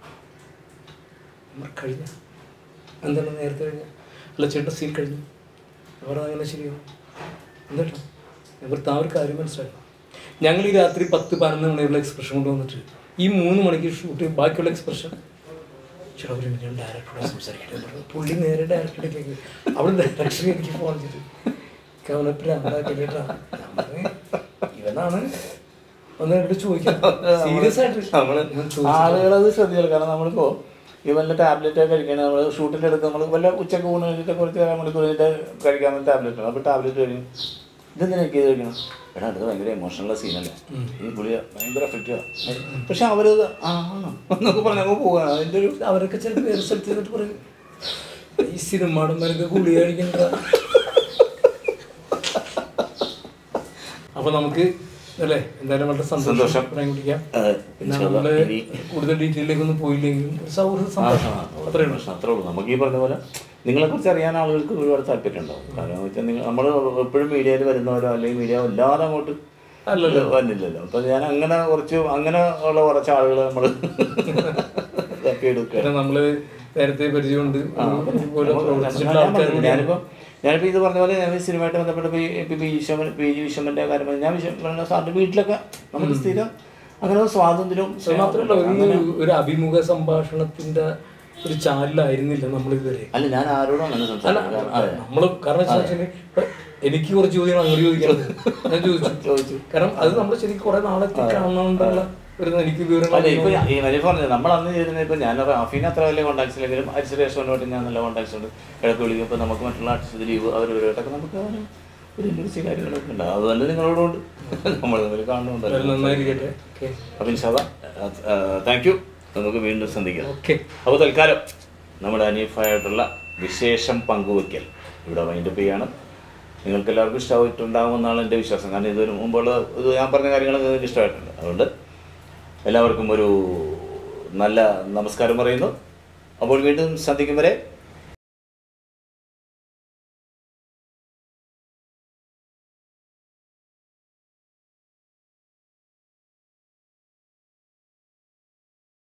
[SPEAKER 3] നമ്മൾ കഴിഞ്ഞ എന്താണ് നേരത്തെ കഴിഞ്ഞ അല്ല ചേട്ടൻ സീൻ കഴിഞ്ഞു അവർ അങ്ങനെ ശരിയാവും എന്താ ഇവർക്ക് ആ ഒരു കാര്യം മനസ്സിലാക്കണം ഞങ്ങൾ ഈ രാത്രി പത്ത് പതിനൊന്ന് മണിയുള്ള എക്സ്പ്രഷൻ കൊണ്ടുവന്നിട്ട് ഈ മൂന്ന് മണിക്ക് ഷൂട്ട് ബാക്കിയുള്ള എക്സ്പ്രഷൻ ചേട്ടാ ഒരു മിനിറ്റ് ഞാൻ ഡയറക്ടറോട് സംസാരിക്കട്ടെ എന്ന് പറഞ്ഞു. പുള്ളി നേരെ ഡയറക്ടറിലേക്ക് അവിടെ ഡയറക്ടർ എനിക്ക് ഫോൺ ചെയ്തു കവനപ്പിലാണ്ടാക്കിട്ടാ ഇവനാണ് ഒന്ന് എന്നോട് ചോദിക്കാം സീരിയസ് ആയിട്ട്
[SPEAKER 2] നമ്മള്
[SPEAKER 3] ഞാൻ ചോദിച്ചു
[SPEAKER 2] ആളുകളത് ശ്രദ്ധിക്കണം കാരണം നമ്മളിപ്പോ ഈ വല്ല ടാബ്ലറ്റ് ഒക്കെ കഴിക്കണേ നമ്മൾ ഷൂട്ടിൻ്റെ അടുത്ത് നമ്മൾ വല്ല ഉച്ചക്ക് ഊണ് കഴിഞ്ഞിട്ട് കുറച്ച് നേരം മണിക്കൂർ കഴിഞ്ഞിട്ട് കഴിക്കാൻ വേണ്ടി ടാബ്ലറ്റ് ആണ് അപ്പോൾ ടാബ്ലറ്റ് കഴിയും ഇതെന്തിനൊക്കെ ഇത് കഴിക്കണം എടാ അത് ഭയങ്കര എമോഷണൽ സീനല്ലേ ഈ പുള്ളിയ ഭയങ്കര എഫക്റ്റീവാ പക്ഷെ അവരത് ആ എന്നൊക്കെ പറഞ്ഞ് അങ്ങ് പോവുകയാണ് അതിൻ്റെ ഒരു
[SPEAKER 3] അവരൊക്കെ ചിലപ്പോൾ വേറെ സ്ഥലത്ത് ചെന്നിട്ട് പറയും ഈ സിനിമാടന്മാരൊക്കെ ഗുളി കഴിക്കണ്ട അപ്പൊ നമുക്ക് അല്ലേ എന്തായാലും വളരെ
[SPEAKER 2] സന്തോഷം.
[SPEAKER 3] സന്തോഷം പറയാൻ കുടിക്കാം
[SPEAKER 2] അതെ,
[SPEAKER 3] പിന്നെ
[SPEAKER 2] ഇൻഷാല്ലാ.
[SPEAKER 3] നമ്മള്
[SPEAKER 2] ഇനി-
[SPEAKER 3] കൂടുതൽ ഡീറ്റെയിലേക്ക് ഒന്നും പോയില്ലെങ്കിലും ഒരു സൗഹൃദ സന്തോഷം അത്രേ ഉള്ളൂ
[SPEAKER 2] അത്രേ ഉള്ളൂ നമുക്ക് ഈ പറഞ്ഞ പോലെ നിങ്ങളെ കുറിച്ച് അറിയാൻ ആളുകൾക്ക് ഒരുപാട് താല്പര്യം ഉണ്ടാവും കാരണം എന്ന് വെച്ചാൽ നിങ്ങൾ നമ്മൾ എപ്പോഴും മീഡിയയിൽ വരുന്നവരോ അല്ലെങ്കിൽ മീഡിയ എല്ലാവരും അങ്ങോട്ട്
[SPEAKER 3] അല്ലല്ലോ.
[SPEAKER 2] വന്നില്ലല്ലോ അപ്പൊ ഞാൻ അങ്ങനെ കുറച്ച് അങ്ങനെ ഉള്ള കുറച്ച് ആളുകൾ നമ്മൾ തപ്പിയെടുക്കുക
[SPEAKER 3] പിന്നെ നമ്മള് നേരത്തെ പരിചയമുണ്ട് ഇതുപോലെ പ്രവർത്തിച്ചിട്ടുള്ള
[SPEAKER 2] ഞാൻ
[SPEAKER 3] ആൾക്കാർ
[SPEAKER 2] പറഞ്ഞില്ലേ, ഞാനിപ്പോ ഞാനിപ്പോ ഇത് പറഞ്ഞ പോലെ ഞാൻ ഈ സിനിമയായിട്ട് ബന്ധപ്പെട്ട ഇപ്പൊ പി വിശ്വമൻ പി ജി വിശ്വമന്റെ കാര്യം പറഞ്ഞു. ഞാൻ വിശ്വ പറഞ്ഞ സാറിന്റെ വീട്ടിലൊക്കെ നമുക്ക് സ്ഥിരം അങ്ങനെ ഒരു സ്വാതന്ത്ര്യവും
[SPEAKER 3] അത് മാത്രമല്ല ഒരു ഒരു അഭിമുഖ സംഭാഷണത്തിന്റെ ഒരു ചാനലായിരുന്നില്ല നമ്മൾ ഇതുവരെ
[SPEAKER 2] അല്ല ഞാൻ ആരോടും അങ്ങനെ
[SPEAKER 3] അല്ല
[SPEAKER 2] സംസാരിക്കില്ല അതെ
[SPEAKER 3] നമ്മള് കാരണം എന്താ വെച്ചാല് ഇപ്പൊ എനിക്ക് കുറച്ച് ചോദ്യങ്ങൾ അങ്ങോട്ട് ചോദിക്കാറുണ്ട് ഞാൻ ചോദിച്ചു
[SPEAKER 2] ചോദിച്ചു.
[SPEAKER 3] കാരണം അത് നമ്മൾ ശരിക്കും കുറെ നാളത്തെ കാണുന്നോണ്ടുള്ള ഒരു എനിക്ക് വിവരങ്ങൾ
[SPEAKER 2] അല്ല ഇപ്പൊ ഈ മനീഫ് പറഞ്ഞത് നമ്മൾ അന്ന് ചെയ്തിരുന്ന ഇപ്പൊ ഞാൻ റാഫീനെ അത്ര വലിയ കോൺടാക്ട്സ് ഇല്ലെങ്കിലും അരിശേഷനുമായിട്ട് ഞാൻ നല്ല കോൺടാക്ട്സ് ഉണ്ട് ഇടയ്ക്ക് വിളിക്കും ഇപ്പൊ നമുക്ക് മറ്റുള്ള ആർട്ടിസ്റ്റ് ലീവ് അവരവരായിട്ടൊക്കെ നമുക്ക് അങ്ങനെ ഒരു ഇന്റർവ്യൂ കാര്യങ്ങളൊക്കെ ഉണ്ട് അത് തന്നെ നിങ്ങളോടുണ്ട് നമ്മൾ തമ്മിൽ കാണുന്നുണ്ടല്ലോ
[SPEAKER 3] നന്നായിരിക്കട്ടെ ഓക്കെ
[SPEAKER 2] അപ്പൊ ഇൻഷാല്ല താങ്ക് യു നമുക്ക് വീണ്ടും സന്ധിക്കാം
[SPEAKER 3] ഓക്കെ
[SPEAKER 2] അപ്പോൾ തൽക്കാലം നമ്മുടെ അനീഫായിട്ടുള്ള വിശേഷം പങ്കുവയ്ക്കൽ ഇവിടെ വൈൻഡപ്പ് ചെയ്യാണ് നിങ്ങൾക്ക് എല്ലാവർക്കും ഇഷ്ടമായിട്ടുണ്ടാകുമെന്നാണ് എൻ്റെ വിശ്വാസം കാരണം ഇതൊരു മുമ്പുള്ള ഇത് ഞാൻ പറഞ്ഞ കാര്യങ്ങളൊക്കെ നിങ്ങൾക്ക് ഇഷ്ടമായിട്ടുണ്ട് അതുകൊണ്ട് എല്ലാവർക്കും ഒരു നല്ല നമസ്കാരം പറയുന്നു അപ്പോൾ വീണ്ടും സന്ധിക്കും വരെ